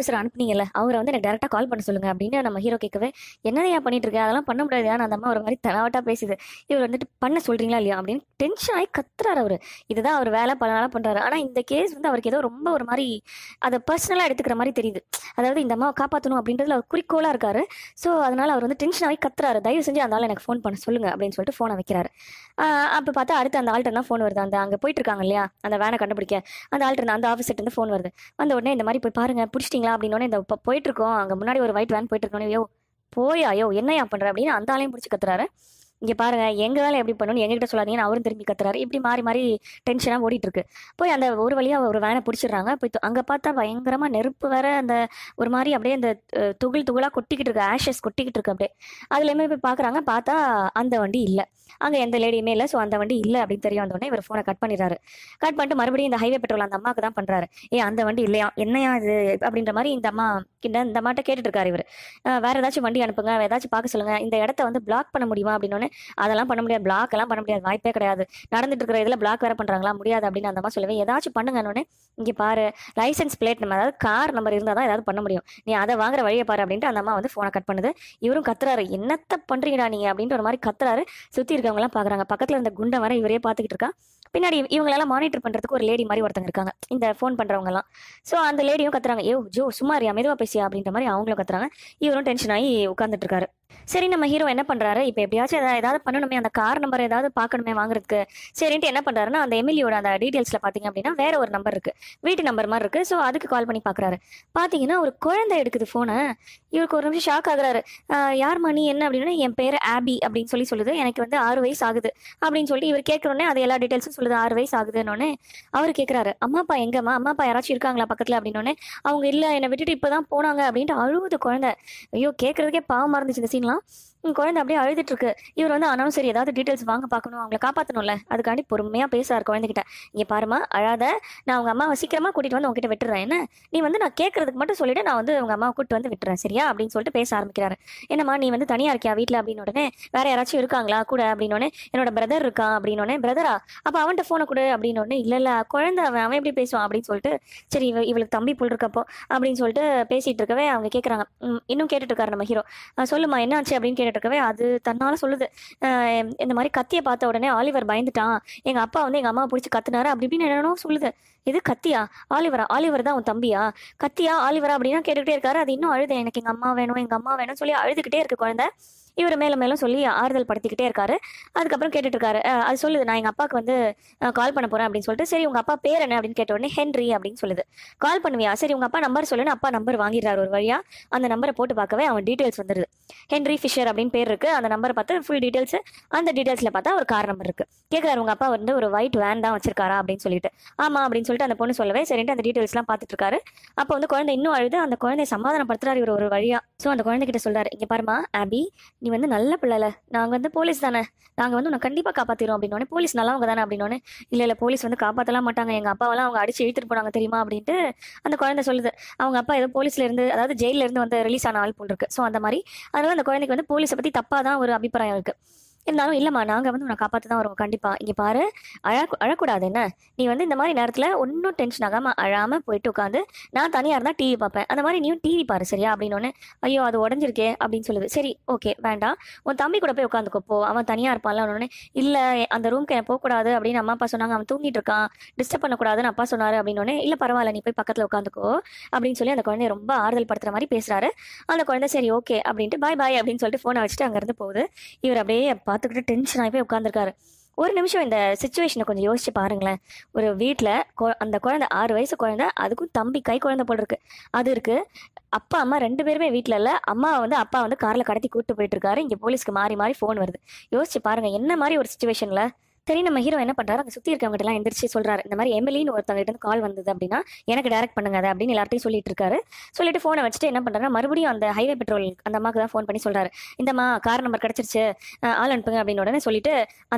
Speaker 1: ப்ரொடியூசர் அனுப்புனீங்கல்ல அவரை வந்து எனக்கு டேரெக்டாக கால் பண்ண சொல்லுங்க அப்படின்னு நம்ம ஹீரோ கேட்கவே என்னதையா பண்ணிட்டு இருக்க அதெல்லாம் பண்ண முடியாது அந்த அம்மா ஒரு மாதிரி தனாவட்டா பேசுது இவர் வந்துட்டு பண்ண சொல்றீங்களா இல்லையா அப்படின்னு டென்ஷன் ஆகி கத்துறாரு அவரு இதுதான் அவர் வேலை பல நாளாக பண்றாரு ஆனா இந்த கேஸ் வந்து அவருக்கு ஏதோ ரொம்ப ஒரு மாதிரி அதை பர்சனலாக எடுத்துக்கிற மாதிரி தெரியுது அதாவது இந்த அம்மாவை காப்பாற்றணும் அப்படின்றதுல அவர் குறிக்கோளாக இருக்காரு ஸோ அதனால அவர் வந்து டென்ஷன் ஆகி கத்துறாரு தயவு செஞ்சு அந்த ஆள் எனக்கு ஃபோன் பண்ண சொல்லுங்க அப்படின்னு சொல்லிட்டு ஃபோனை வைக்கிறாரு அப்போ பார்த்தா அடுத்து அந்த ஆள்கிட்ட தான் ஃபோன் வருது அந்த அங்கே போயிட்டு இருக்காங்க இல்லையா அந்த வேனை கண்டுபிடிக்க அந்த ஆள்கிட்ட அந்த ஆஃபீஸ்கிட்ட இருந்து ஃபோன் வருது வந்த உடனே இந்த மாதிரி போய் பாருங்க பிடிச்சிட்டிங்களா அப்படின்னோடனே இந்த இப்போ போயிட்டு இருக்கோம் அங்கே முன்னாடி ஒரு ஒயிட் வேன் போயிட்டு இருக்கோம் யோ போயா யோ என்னையா பண்ற அப்படின்னு அந்த ஆளையும் பிடிச்சி கத்துறாரு இங்க பாருங்க எங்க வேலை எப்படி பண்ணணும் எங்ககிட்ட சொல்லாதீங்கன்னு அவரும் திரும்பி கத்துறாரு இப்படி மாறி மாறி டென்ஷனாக ஓடிட்டு இருக்கு போய் அந்த ஒரு வழியா ஒரு வேனை பிடிச்சிடுறாங்க போய் து- அங்க பார்த்தா பயங்கரமா நெருப்பு வேற அந்த ஒரு மாதிரி அப்படியே அந்த அஹ், துகள் துகளா கொட்டிக்கிட்டு இருக்கு ஆஷஸ் கொட்டிக்கிட்டு இருக்கு அப்படியே அதுலேயுமே போய் பார்க்கறாங்க பார்த்தா அந்த வண்டி இல்லை அங்கே எந்த லேடியுமே இல்லை ஸோ அந்த வண்டி இல்லை அப்படின்னு தெரிய வந்தோடனே இவர் ஃபோனை கட் பண்ணிடுறாரு கட் பண்ணிட்டு மறுபடியும் இந்த ஹைவே பெட்ரோல் அந்த அம்மாவுக்கு தான் பண்றாரு ஏ அந்த வண்டி இல்லையா என்னையா இது அப்படின்ற மாதிரி இந்த அம்மா கிட்ட இந்த அம்மாட்ட கேட்டுட்டு இருக்காரு இவர் வேற ஏதாச்சும் வண்டி அனுப்புங்க வேற ஏதாச்சும் பார்க்க சொல்லுங்க இந்த இடத்த வந்து பிளாக் பண்ண முடியுமா அப்படின்னோடனே அதெல்லாம் பண்ண முடியாது பிளாக் எல்லாம் பண்ண முடியாது வாய்ப்பே கிடையாது நடந்துட்டு இருக்கிற இதுல பிளாக் வேற பண்றாங்களா முடியாது அப்படின்னு அந்த அம்மா சொல்லவே ஏதாச்சும் பண்ணுங்கன்னொடனே இங்க பாரு லைசென்ஸ் பிளேட் நம்ம அதாவது கார் நம்பர் இருந்தால் தான் ஏதாவது பண்ண முடியும் நீ அதை வாங்குற வழியை பாரு அப்படின்ட்டு அந்த அம்மா வந்து ஃபோனை கட் பண்ணுது இவரும் கத்துறாரு என்னத்த பண்றீங்கடா நீங்க அப்படின்ற ஒரு மாதிரி கத்துறாரு சுத்தி இருக்கவங்க எல்லாம் பாக்குறாங்க பக்கத்துல இருந்த குண்டை வர இவரே பாத்துக்கிட்டு இருக்கா பின்னாடி இவங்களெல்லாம் மானிட்டர் பண்றதுக்கு ஒரு லேடி மாதிரி ஒருத்தங்க இருக்காங்க இந்த ஃபோன் பண்றவங்க எல்லாம் ஸோ அந்த லேடியும் கத்துறாங்க ஏ ஜோ சும்மா இருயா மெதுவா பேசியா அப்படின்ற மாதிரி அவங்களும் கத்துறாங்க இவரும் டென்ஷன் ஆகி உட்காந்துட்டு இருக்காரு சரி நம்ம ஹீரோ என்ன பண்றாரு இப்போ எப்படியாச்சும் ஏதாவது ஏதாவது பண்ணணுமே அந்த கார் நம்பர் ஏதாவது பார்க்கணுமே வாங்குறதுக்கு சரின்ட்டு என்ன பண்றாருன்னா அந்த எம்எல்ஏட அந்த டீடைல்ஸ்ல பாத்தீங்க அப்படின்னா வேற ஒரு நம்பர் இருக்கு வீட்டு நம்பர் மாதிரி இருக்கு ஸோ அதுக்கு கால் பண்ணி பாக்குறாரு பாத்தீங்கன்னா ஒரு குழந்தை எடுக்குது போனை இவருக்கு ஒரு நிமிஷம் ஷாக் ஆகுறாரு ஆஹ் யார்ம்மா நீ என்ன அப்படின்னா என் பேர் ஆபி அப்படின்னு சொல்லி சொல்லுது எனக்கு வந்து ஆறு வயசு ஆகுது அப்படின்னு சொல்லிட்டு இவர் கேட்கறோன்னே அது எல்லா டீடைல்ஸும் சொல்லுது ஆறு வயசு ஆகுதுன்னொன்னே அவர் கேட்குறாரு அம்மா அப்பா எங்கம்மா அம்மா அப்பா யாராச்சும் இருக்காங்களா பக்கத்துல அப்படின்னோடனே அவங்க இல்லை என்னை விட்டுட்டு இப்பதான் போனாங்க அப்படின்ட்டு அழுவுது குழந்தை ஐயோ கேட்கறதுக்கே பாவமா இருந்துச்சு இந்த சீன்லாம் உம் குழந்தை அப்படியே அழுதுட்டு இருக்கு இவர் வந்து ஆனாலும் சரி ஏதாவது டீடைல்ஸ் வாங்க பார்க்கணும் அவங்கள காப்பாற்றணும்ல அதுக்காண்டி பொறுமையா பேசுறாரு குழந்தைகிட்ட இங்க பாருமா அழாத நான் அவங்க அம்மாவை சீக்கிரமா கூட்டிட்டு வந்து உங்ககிட்ட விட்டுறேன் என்ன நீ வந்து நான் கேட்கறதுக்கு மட்டும் சொல்லிட்டு நான் வந்து உங்க அம்மாவை கூட்டிட்டு வந்து விட்டுறேன் சரியா அப்படின்னு சொல்லிட்டு பேச ஆரம்பிக்கிறாரு என்னம்மா நீ வந்து தனியா இருக்கியா வீட்ல அப்படின்னு உடனே வேற யாராச்சும் இருக்காங்களா கூட அப்படின்னு என்னோட பிரதர் இருக்கான் அப்படின்னு பிரதரா அப்ப அவன்கிட்ட போனை கொடு அப்படின்னு உடனே இல்ல இல்ல குழந்தை அவன் அவன் எப்படி பேசுவான் அப்படின்னு சொல்லிட்டு சரி இவ இவளுக்கு தம்பி புல் இருக்கப்போ அப்படின்னு சொல்லிட்டு பேசிட்டு இருக்கவே அவங்க கேக்குறாங்க "ம், இன்னும் கேட்டுட்டு இருக்காரு நம்ம ஹீரோ சொல்லுமா என்ன ஆச்சு அப்படின்னு கேட்டுட்டு இருக்கவே அது தன்னால சொல்லுது அஹ் இந்த மாதிரி கத்தியை பார்த்த உடனே ஆலிவர் பயந்துட்டான் எங்க அப்பா வந்து எங்க அம்மாவை பிடிச்சி கத்துனாரு அப்படி இப்படின்னு என்னென்னோ சொல்லுது இது கத்தியா ஆலிவரா ஆலிவர் தான் உன் தம்பியா கத்தியா ஆலிவரா அப்படின்னா கேட்டுக்கிட்டே இருக்காரு அது இன்னும் அழுது எனக்கு எங்க அம்மா வேணும் எங்க அம்மா வேணும் சொல்லி அழுதுகிட்டே இருக்கு குழந்தை இவர் மேலும் மேலும் சொல்லி ஆறுதல் படுத்திக்கிட்டே இருக்காரு அதுக்கப்புறம் கேட்டுட்டு இருக்காரு அஹ் அது சொல்லுது நான் எங்க அப்பாவுக்கு வந்து கால் பண்ண போறேன் அப்படின்னு சொல்லிட்டு சரி உங்க அப்பா பேர் என்ன அப்படின்னு கேட்ட உடனே ஹென்ரி அப்படின்னு சொல்லுது கால் பண்ணுவியா சரி உங்க அப்பா நம்பர் சொல்லுன்னு அப்பா நம்பர் வாங்கிடுறாரு ஒரு வழியா அந்த நம்பரை போட்டு பார்க்கவே அவன் டீடைல்ஸ் வந்துருது ஹென்ரி ஃபிஷர் அப்படின்னு பேர் இருக்கு அந்த நம்பரை பார்த்து ஃபுல் டீடைல்ஸ் அந்த டீடைல்ஸ்ல பார்த்தா ஒரு கார் நம்பர் இருக்கு கேட்குறாரு உங்க அப்பா வந்து ஒரு ஒயிட் வேன் தான் வச்சிருக்காரா அப்படின்னு சொல்லிட்டு ஆமா அப்படின்னு சொல்லிட்டு அந்த பொண்ணு சொல்லவே சரின்ட்டு அந்த டீடைல்ஸ்லாம் பார்த்துட்டு இருக்காரு அப்போ வந்து குழந்தை இன்னும் அழுது அந்த குழந்தைய சமாதானப்படுத்துறாரு இவர் ஒரு வழியா ஸோ அந்த குழந்தைகிட்ட சொல்றாரு இங்க பாருமா ஆபி நீ வந்து நல்ல பிள்ளைல நாங்க வந்து போலீஸ் தானே நாங்க வந்து உன்னை கண்டிப்பா காப்பாத்திரோம் அப்படின்னோடனே போலீஸ் நல்லவங்க தானே அப்படின்னோடனே இல்ல இல்ல போலீஸ் வந்து காப்பாத்தலாம் மாட்டாங்க எங்க அப்பாவெல்லாம் அவங்க அடிச்சு இழுத்துட்டு போனாங்க தெரியுமா அப்படின்ட்டு அந்த குழந்தை சொல்லுது அவங்க அப்பா ஏதோ போலீஸ்ல இருந்து அதாவது ஜெயில இருந்து வந்து ரிலீஸ் ஆன ஆள் போல் இருக்கு ஸோ அந்த மாதிரி அதனால அந்த குழந்தைக்கு வந்து போலீஸை பத்தி தப்பா தான் ஒரு அபிப்பிராயம் இருக்கு இருந்தாலும் இல்லம்மா நாங்க வந்து உன்னை காப்பாத்த தான் வருவோம் கண்டிப்பா இங்க பாரு அழ அழக்கூடாது என்ன நீ வந்து இந்த மாதிரி நேரத்துல ஒன்றும் டென்ஷன் ஆகாம அழாம போயிட்டு உட்காந்து நான் தனியா இருந்தா டிவி பார்ப்பேன் அந்த மாதிரி நீயும் டிவி பாரு சரியா அப்படின்னு ஐயோ அது உடஞ்சிருக்கே அப்படின்னு சொல்லுது சரி ஓகே வேண்டாம் உன் தம்பி கூட போய் உட்காந்துக்கோ போ அவன் தனியா இருப்பான்ல உடனே இல்ல அந்த ரூம்க்கு என்ன போகக்கூடாது அப்படின்னு அம்மா அப்பா சொன்னாங்க அவன் தூங்கிட்டு இருக்கான் டிஸ்டர்ப் பண்ணக்கூடாதுன்னு அப்பா சொன்னாரு அப்படின்னு இல்ல பரவாயில்ல நீ போய் பக்கத்துல உட்காந்துக்கோ அப்படின்னு சொல்லி அந்த குழந்தைய ரொம்ப ஆறுதல் படுத்துற மாதிரி பேசுறாரு அந்த குழந்தை சரி ஓகே அப்படின்ட்டு பாய் பாய் அப்படின்னு சொல்லிட்டு போனை வச்சுட்டு அங்க இருந்து போகுது இவர் அப்படியே பார்த்துக்கிட்டு டென்ஷன் ஆகி போய் உட்காந்துருக்காரு ஒரு நிமிஷம் இந்த சுச்சுவேஷனை கொஞ்சம் யோசிச்சு பாருங்களேன் ஒரு வீட்டில் அந்த குழந்தை ஆறு வயசு குழந்தை அதுக்கும் தம்பி கை குழந்தை போல இருக்கு அது இருக்கு அப்பா அம்மா ரெண்டு பேருமே வீட்டில் இல்லை அம்மா வந்து அப்பா வந்து காரில் கடத்தி கூட்டு போயிட்டு இருக்காரு இங்கே போலீஸ்க்கு மாறி மாறி ஃபோன் வருது யோசிச்சு பாருங்க என்ன மாதிரி ஒரு சுச்சுவேஷனில் சரி நம்ம ஹீரோ என்ன பண்றாரு அங்க சுத்தி இருக்கவங்க எல்லாம் எந்திரிச்சு சொல்றாரு இந்த மாதிரி எமிலின்னு ஒருத்தவங்க கிட்ட இருந்து கால் வந்தது அப்படின்னா எனக்கு டைரக்ட் பண்ணுங்க அதை அப்படின்னு எல்லார்ட்டையும் சொல்லிட்டு இருக்காரு சொல்லிட்டு போனை வச்சுட்டு என்ன பண்றாரு மறுபடியும் அந்த ஹைவே பெட்ரோல் அந்த அம்மாக்கு தான் ஃபோன் பண்ணி சொல்றாரு இந்தம்மா கார் நம்பர் கிடைச்சிருச்சு அஹ் ஆள் அனுப்புங்க அப்படின்னு உடனே சொல்லிட்டு அந்த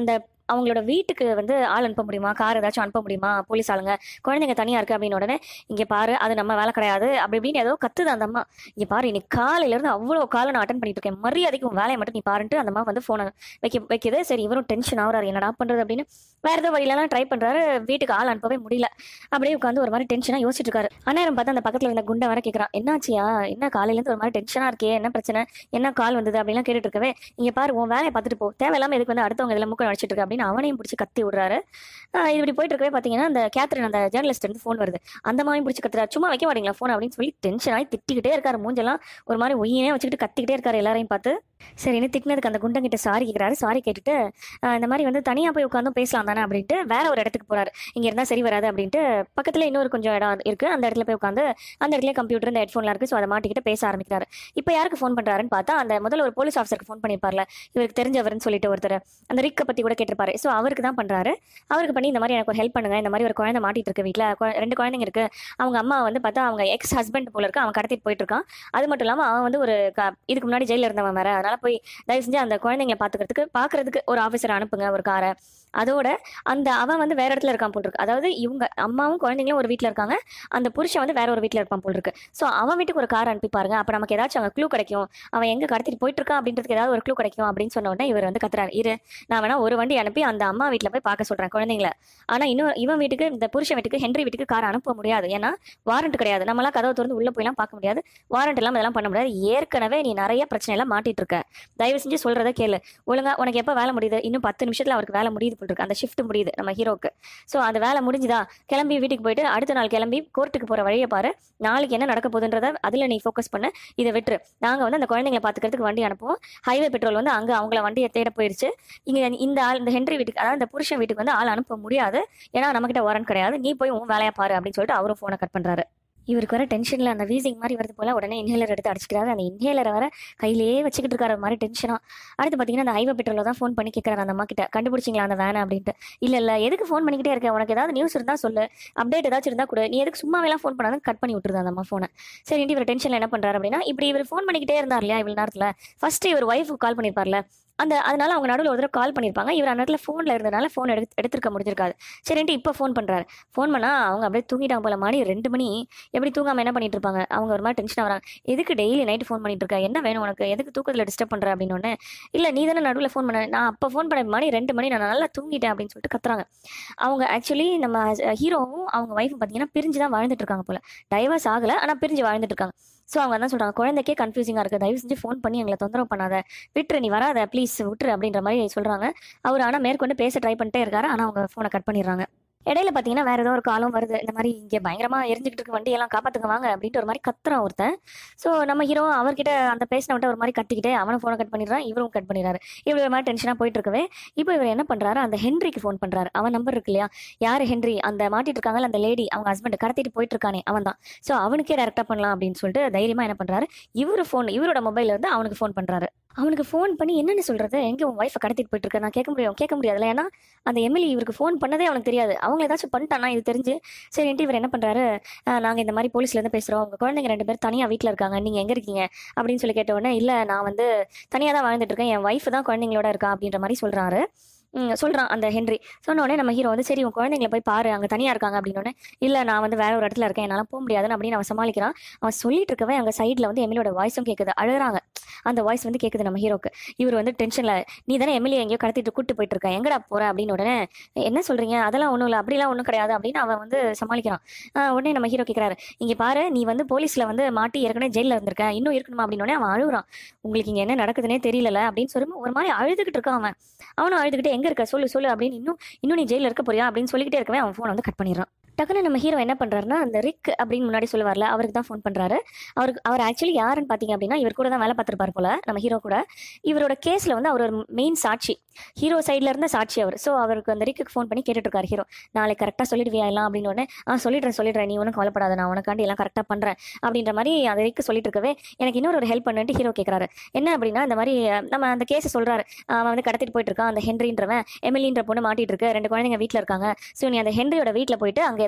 Speaker 1: அவங்களோட வீட்டுக்கு வந்து ஆள் அனுப்ப முடியுமா கார் ஏதாச்சும் அனுப்ப முடியுமா போலீஸ் ஆளுங்க குழந்தைங்க தனியாக இருக்குது அப்படின்னு உடனே இங்கே பாரு அது நம்ம வேலை கிடையாது அப்படி இப்படின்னு ஏதோ கத்துது அந்த அம்மா இங்கே பாரு இன்னைக்கு காலையிலேருந்து அவ்வளோ காலை நான் அட்டன் பண்ணிட்டு இருக்கேன் மரியாதைக்கு உன் வேலையை மட்டும் நீ பாருன்ட்டு அந்த அம்மா வந்து ஃபோனை வைக்க வைக்குது சரி இவரும் டென்ஷன் ஆகுறாரு என்னடா பண்ணுறது அப்படின்னு வேற ஏதோ வழியிலலாம் ட்ரை பண்ணுறாரு வீட்டுக்கு ஆள் அனுப்பவே முடியல அப்படியே உட்காந்து ஒரு மாதிரி டென்ஷனாக யோசிச்சுட்டு இருக்காரு அந்நேரம் பார்த்தா அந்த பக்கத்தில் இருந்த குண்டை வர கேட்குறான் என்னாச்சியா என்ன காலையிலேருந்து ஒரு மாதிரி டென்ஷனாக இருக்கே என்ன பிரச்சனை என்ன கால் வந்தது அப்படிலாம் கேட்டுட்டு இருக்கவே இங்கே பாரு உன் வேலையை பார்த்துட்டு போ தேவையில்லாம எதுக்கு வந்து அடுத்தவங்க இதில் மூக்க நடிச்சிட்டு இருக்க அப்படின்னு அவனையும் பிடிச்சி கத்தி விடுறாரு ஆஹ் இது இப்படி போயிட்டு இருக்கவே பார்த்தீங்கன்னா அந்த கேத்ரின் அந்த ஜேர்னலிஸ்ட் இருந்து ஃபோன் வருது அந்த மாதிரி பிடிச்சி கத்துறாரு சும்மா வைக்க மாட்டீங்களா ஃபோன் அப்படின்னு சொல்லி டென்ஷன் ஆகி திட்டிக்கிட்டே இருக்காரு மூஞ்செல்லாம் ஒரு மாதிரி ஒய்யனே வச்சுக்கிட்டு கத்திக்கிட்டே இருக்காரு எல்லாரையும் பார்த்து சரின்னு திட்டினதுக்கு அந்த குண்டங்கிட்ட சாரி கேட்குறாரு சாரி கேட்டுட்டு ஆஹ் இந்த மாதிரி வந்து தனியாக போய் உட்காந்தும் பேசலாம் தானே அப்படின்ட்டு வேற ஒரு இடத்துக்கு போறாரு இங்கே இருந்தால் சரி வராது அப்படின்ட்டு பக்கத்தில் இன்னொரு கொஞ்சம் இடம் இருக்கு அந்த இடத்துல போய் உட்காந்து அந்த இடத்துல கம்ப்யூட்டர் இந்த ஹெட்ஃபோன்லாம் இருக்கு ஸோ அதை மாட்டிக்கிட்டு பேச ஆரம்பிக்கிறாரு இப்போ யாருக்கு ஃபோன் பண்றாருன்னு பார்த்தா அந்த முதல்ல ஒரு போலீஸ் ஆஃபீஸருக்கு ஃபோன் பண்ணியிருப்பார்ல இவருக்கு தெரிஞ்சவர்னு சொல்லிட்டு ஒருத்தர் அந்த ரிக்கை பற்றி கூட கேட்டிருப்பாரு ஸோ அவருக்கு தான் பண்றாரு அவருக்கு பண்ணி இந்த மாதிரி எனக்கு ஒரு ஹெல்ப் பண்ணுங்க இந்த மாதிரி ஒரு குழந்தை மாட்டிட்டு இருக்கு வீட்டில் ரெண்டு குழந்தைங்க இருக்கு அவங்க அம்மா வந்து பார்த்தா அவங்க எக்ஸ் ஹஸ்பண்ட் போல இருக்கு அவன் கடத்திட்டு போயிட்டு இருக்கான் அது மட்டும் இல்லாமல் அவன் வந்து ஒரு க- இதுக்கு முன்னாடி ஜெயிலில் இருந்தவன் வேற அதனால போய் தயவு செஞ்சு அந்த குழந்தைங்களை பார்த்துக்கிறதுக்கு பார்க்கறதுக்கு ஒரு ஆஃபீஸர் அனுப்புங்க ஒரு காரை அதோட அந்த அவன் வந்து வேற இடத்துல இருக்கான் போல் இருக்கு அதாவது இவங்க அம்மாவும் குழந்தைங்களும் ஒரு வீட்டில் இருக்காங்க அந்த புருஷன் வந்து வேற ஒரு வீட்டில் இருப்பான் போல் இருக்கு ஸோ அவன் வீட்டுக்கு ஒரு கார் அனுப்பி பாருங்க அப்போ நமக்கு ஏதாச்சும் அங்கே க்ளூ கிடைக்கும் அவன் எங்க கடத்திட்டு போயிட்டு இருக்கான் அப்படின்றதுக்கு ஏதாவது ஒரு க்ளூ கிடைக்கும் அப்படின்னு சொன்ன உடனே இவர் வந்து கத்துறாரு இரு நான் வேணா ஒரு வண்டி அனுப்பி அந்த அம்மா வீட்டில் போய் பார்க்க சொல்றேன் குழந்தைங்கள ஆனா இன்னும் இவன் வீட்டுக்கு இந்த புருஷன் வீட்டுக்கு ஹென்றி வீட்டுக்கு கார் அனுப்ப முடியாது ஏன்னா வாரண்ட் கிடையாது நம்மளாம் கதவை திறந்து உள்ள போய்லாம் பார்க்க முடியாது வாரண்ட் எல்லாம் இதெல்லாம் பண்ண முடியாது ஏற்கனவே நீ நிறைய பிரச்சனை எல்லாம் மாட்டிட்டு இருக்க தயவு செஞ்சு சொல்றதை கேளு ஒழுங்கா உனக்கு எப்போ வேலை முடியுது இன்னும் பத்து நிமிஷத்துல அவருக்கு வேலை முடியுது போல் இருக்கு அந்த ஷிஃப்ட் முடியுது நம்ம ஹீரோக்கு ஸோ அந்த வேலை முடிஞ்சுதா கிளம்பி வீட்டுக்கு போயிட்டு அடுத்த நாள் கிளம்பி கோர்ட்டுக்கு போற வழியை பாரு நாளைக்கு என்ன நடக்க போகுதுன்றத அதுல நீ ஃபோக்கஸ் பண்ண இதை விட்டுரு நாங்க வந்து அந்த குழந்தைங்களை பாத்துக்கிறதுக்கு வண்டி அனுப்புவோம் ஹைவே பெட்ரோல் வந்து அங்க அவங்கள வண்டியை தேட போயிருச்சு இங்க இந்த ஆள் இந்த ஹென்றி வீட்டுக்கு அதாவது இந்த புருஷன் வீட்டுக்கு வந்து ஆள் அனுப்ப முடியாது ஏன்னா நம்மகிட்ட வாரண்ட் கிடையாது நீ போய் உன் வேலையை பாரு அப்படின்னு சொல்லிட்டு அவரும் ஃபோனை கட் பண்றாரு இவருக்கு வர டென்ஷன்ல அந்த வீசிங் மாதிரி வருது போல உடனே இன்ஹேலர் எடுத்து அடிச்சுக்கிறாரு அந்த இன்ஹேலரை வர கையிலேயே வச்சுக்கிட்டு இருக்காரு ஒரு மாதிரி டென்ஷனா அடுத்து பார்த்தீங்கன்னா அந்த ஹைவே பெட்ரோல தான் ஃபோன் பண்ணி கேட்கறாரு அந்த அம்மா கிட்ட கண்டுபிடிச்சிங்களா அந்த வேனை அப்படின்ட்டு இல்ல இல்ல எதுக்கு ஃபோன் பண்ணிக்கிட்டே இருக்க உனக்கு ஏதாவது நியூஸ் இருந்தா சொல்லு அப்டேட் ஏதாச்சும் இருந்தா கூட நீ எதுக்கு சும்மாவேலாம் ஃபோன் பண்ணாலும் கட் பண்ணி விட்டுருது அந்த அம்மா ஃபோனை சரின்ட்டு இவர் டென்ஷன்ல என்ன பண்றாரு அப்படின்னா இப்படி இவர் ஃபோன் பண்ணிக்கிட்டே இருந்தார் இல்லையா இவ்வளவு நேரத்துல ஃபர்ஸ்ட் இவர் ஒய்ஃபுக்கு கால் பண்ணிருப்பார்ல அந்த அதனால அவங்க நடுவில் ஒரு தடவை கால் பண்ணியிருப்பாங்க இவர் அந்த நேரத்தில் ஃபோனில் இருந்தனால ஃபோன் எடுத்து எடுத்துருக்க முடிஞ்சிருக்காது சரின்ட்டு இப்போ ஃபோன் பண்ணுறாரு ஃபோன் பண்ணால் அவங்க அப்படியே தூங்கிட்டாங்க போல மணி ரெண்டு மணி எப்படி தூங்காமல் என்ன பண்ணிட்டு இருப்பாங்க அவங்க ஒரு மாதிரி டென்ஷன் வராங்க எதுக்கு டெய்லி நைட் ஃபோன் பண்ணிட்டு இருக்க என்ன வேணும் உனக்கு எதுக்கு தூக்கத்தில் டிஸ்டர்ப் பண்ணுற அப்படின்னு ஒன்று இல்லை நீ தானே நடுவில் ஃபோன் பண்ண நான் அப்போ ஃபோன் பண்ண மணி ரெண்டு மணி நான் நல்லா தூங்கிட்டேன் அப்படின்னு சொல்லிட்டு கத்துறாங்க அவங்க ஆக்சுவலி நம்ம ஹீரோவும் அவங்க ஒய்ஃபும் பார்த்தீங்கன்னா பிரிஞ்சு தான் வாழ்ந்துட்டு இருக்காங்க போல டைவர்ஸ் ஆகலை ஆனால் பிரிஞ்சு வாழ்ந்துட்டு இருக்காங்க ஸோ அவங்க என்ன சொல்கிறாங்க குழந்தைக்கே கன்ஃபியூசிங்காக இருக்குது தயவு செஞ்சு ஃபோன் பண்ணி எங்களை தொந்தரவு பண்ணாத விட்டுரு நீ வராத ப்ளீஸ் விட்டுரு அப்படின்ற மாதிரி சொல்கிறாங்க அவர் ஆனால் மேற்கொண்டு பேச ட்ரை பண்ணிட்டே இருக்காரு ஆனால் அவங்க ஃபோனை கட் பண்ணிடுறாங்க இடையில பார்த்தீங்கன்னா வேற ஏதோ ஒரு காலம் வருது இந்த மாதிரி இங்கே பயங்கரமா எரிஞ்சுக்கிட்டு இருக்க வண்டி எல்லாம் காப்பாத்துங்க வாங்க அப்படின்ட்டு ஒரு மாதிரி கத்துறான் ஒருத்தன் ஸோ நம்ம ஹீரோ அவர்கிட்ட அந்த பேசினவட்ட ஒரு மாதிரி கத்திக்கிட்டே அவனும் ஃபோனை கட் பண்ணிடுறான் இவரும் கட் பண்ணிடுறாரு இவர் ஒரு மாதிரி டென்ஷனாக போயிட்டு இருக்கவே இப்போ இவர் என்ன பண்றாரு அந்த ஹென்ரிக்கு ஃபோன் பண்றாரு அவன் நம்பர் இருக்கு இல்லையா யார் ஹென்றி அந்த மாட்டிட்டு இருக்காங்கல்ல அந்த லேடி அவங்க ஹஸ்பண்ட் கடத்திட்டு போயிட்டு இருக்கானே அவன் தான் ஸோ அவனுக்கே டேரக்டா பண்ணலாம் அப்படின்னு சொல்லிட்டு தைரியமா என்ன பண்றாரு இவரு ஃபோன் இவரோட மொபைல்ல இருந்து அவனுக்கு ஃபோன் பண்றாரு அவனுக்கு ஃபோன் பண்ணி என்னன்னு சொல்றது எங்க உன் ஒய்ஃபை கடத்திட்டு போயிட்டு இருக்க நான் கேட்க முடியும் கேட்க முடியாதுல ஏன்னா அந்த எம்எல்ஏ இவருக்கு ஃபோன் பண்ணதே அவனுக்கு தெரியாது அவங்க ஏதாச்சும் பண்ணிட்டானா இது தெரிஞ்சு சரின்ட்டு இவர் என்ன பண்றாரு "அஹ், நாங்க இந்த மாதிரி போலீஸ்ல இருந்து பேசுறோம் உங்க குழந்தைங்க ரெண்டு பேர் தனியா வீட்ல இருக்காங்க நீங்க எங்க இருக்கீங்க அப்படின்னு சொல்லி கேட்ட உடனே இல்ல நான் வந்து தனியா தான் வாழ்ந்துட்டு இருக்கேன் என் ஒய்ஃப் தான் குழந்தைங்களோட இருக்கா அப்படின்ற மாதிரி சொல்றாரு ம், சொல்றான் அந்த ஹென்றி சொன்ன உடனே நம்ம ஹீரோ வந்து சரி உன் குழந்தைங்களை போய் பாரு அங்க தனியா இருக்காங்க அப்படின்னு உடனே இல்ல நான் வந்து வேற ஒரு இடத்துல இருக்கேன் என்னால போக முடியாதுன்னு அப்படின்னு அவன் சமாளிக்கிறான் அவன் சொல்லிட்டு இருக்கவே அங்க சைட்ல வந்து எம்எல்ஏட வாய்ஸும் கேக்குது அழுறாங்க அந்த வாய்ஸ் வந்து கேக்குது நம்ம ஹீரோக்கு இவர் வந்து டென்ஷன்ல நீ தானே எம்எல்ஏ எங்கேயோ கடத்திட்டு கூட்டு போயிட்டு இருக்க எங்கடா போற அப்படின்னு உடனே என்ன சொல்றீங்க அதெல்லாம் ஒன்றும் இல்லை அப்படிலாம் ஒன்றும் கிடையாது அப்படின்னு அவன் வந்து சமாளிக்கிறான் ஆஹ் உடனே நம்ம ஹீரோ கேட்குறாரு இங்க பாரு நீ வந்து போலீஸ்ல வந்து மாட்டி ஏற்கனவே ஜெயிலில் இருந்திருக்க இன்னும் இருக்கணுமா அப்படின்னு உடனே அவன் அழுகுறான் உங்களுக்கு இங்க என்ன நடக்குதுன்னே தெரியல அப்படின்னு சொல்லி ஒரு மாதிரி அழுதுகிட்டு இருக்கான் அவன் அவனும் அழுதுகிட்டு எங்க இருக்க சொல்லு சொல்லு அப்படின்னு இன்னும் இன்னும் நீ ஜெயிலில் இருக்க போறியா அப்படின்னு சொல்லிக்கிட்டே இருக்கவே அவன் ஃபோன் வந்து கட் பண்ணிடுறான் டக்குன்னு நம்ம ஹீரோ என்ன பண்றாருன்னா அந்த ரிக் அப்படின்னு முன்னாடி சொல்லுவார்ல அவருக்கு தான் ஃபோன் பண்றாரு அவருக்கு அவர் ஆக்சுவலி யாருன்னு பாத்தீங்க அப்படின்னா இவர் கூட தான் வேலை பார்த்திருப்பார் போல நம்ம ஹீரோ கூட இவரோட கேஸ்ல வந்து அவர் ஒரு மெயின் சாட்சி ஹீரோ சைட்ல இருந்த சாட்சி அவர் ஸோ அவருக்கு அந்த ரிக்கு ஃபோன் பண்ணி கேட்டுட்டு இருக்காரு ஹீரோ நாளைக்கு கரெக்டாக சொல்லிடுவியா எல்லாம் அப்படின்னு உடனே ஆ சொல்லிடுறேன் சொல்லிடுறேன் நீ ஒன்றும் கவலைப்படாத நான் உனக்காண்டி எல்லாம் கரெக்டாக பண்றேன் அப்படின்ற மாதிரி அந்த ரிக்கு சொல்லிட்டு இருக்கவே எனக்கு இன்னொரு ஒரு ஹெல்ப் பண்ணுன்ட்டு ஹீரோ கேட்குறாரு என்ன அப்படின்னா இந்த மாதிரி அஹ், நம்ம அந்த கேஸை சொல்றாரு அவன் வந்து கடத்திட்டு போயிட்டு இருக்கான் அந்த ஹென்ரின்றவன் எமிலின்ற பொண்ணு மாட்டிட்டு இருக்கு ரெண்டு குழந்தைங்க வீட்டில் இருக்காங்க ஸோ நீ அந்த ஹென்ரியோட வீட்டில் போயிட்டு அங்கே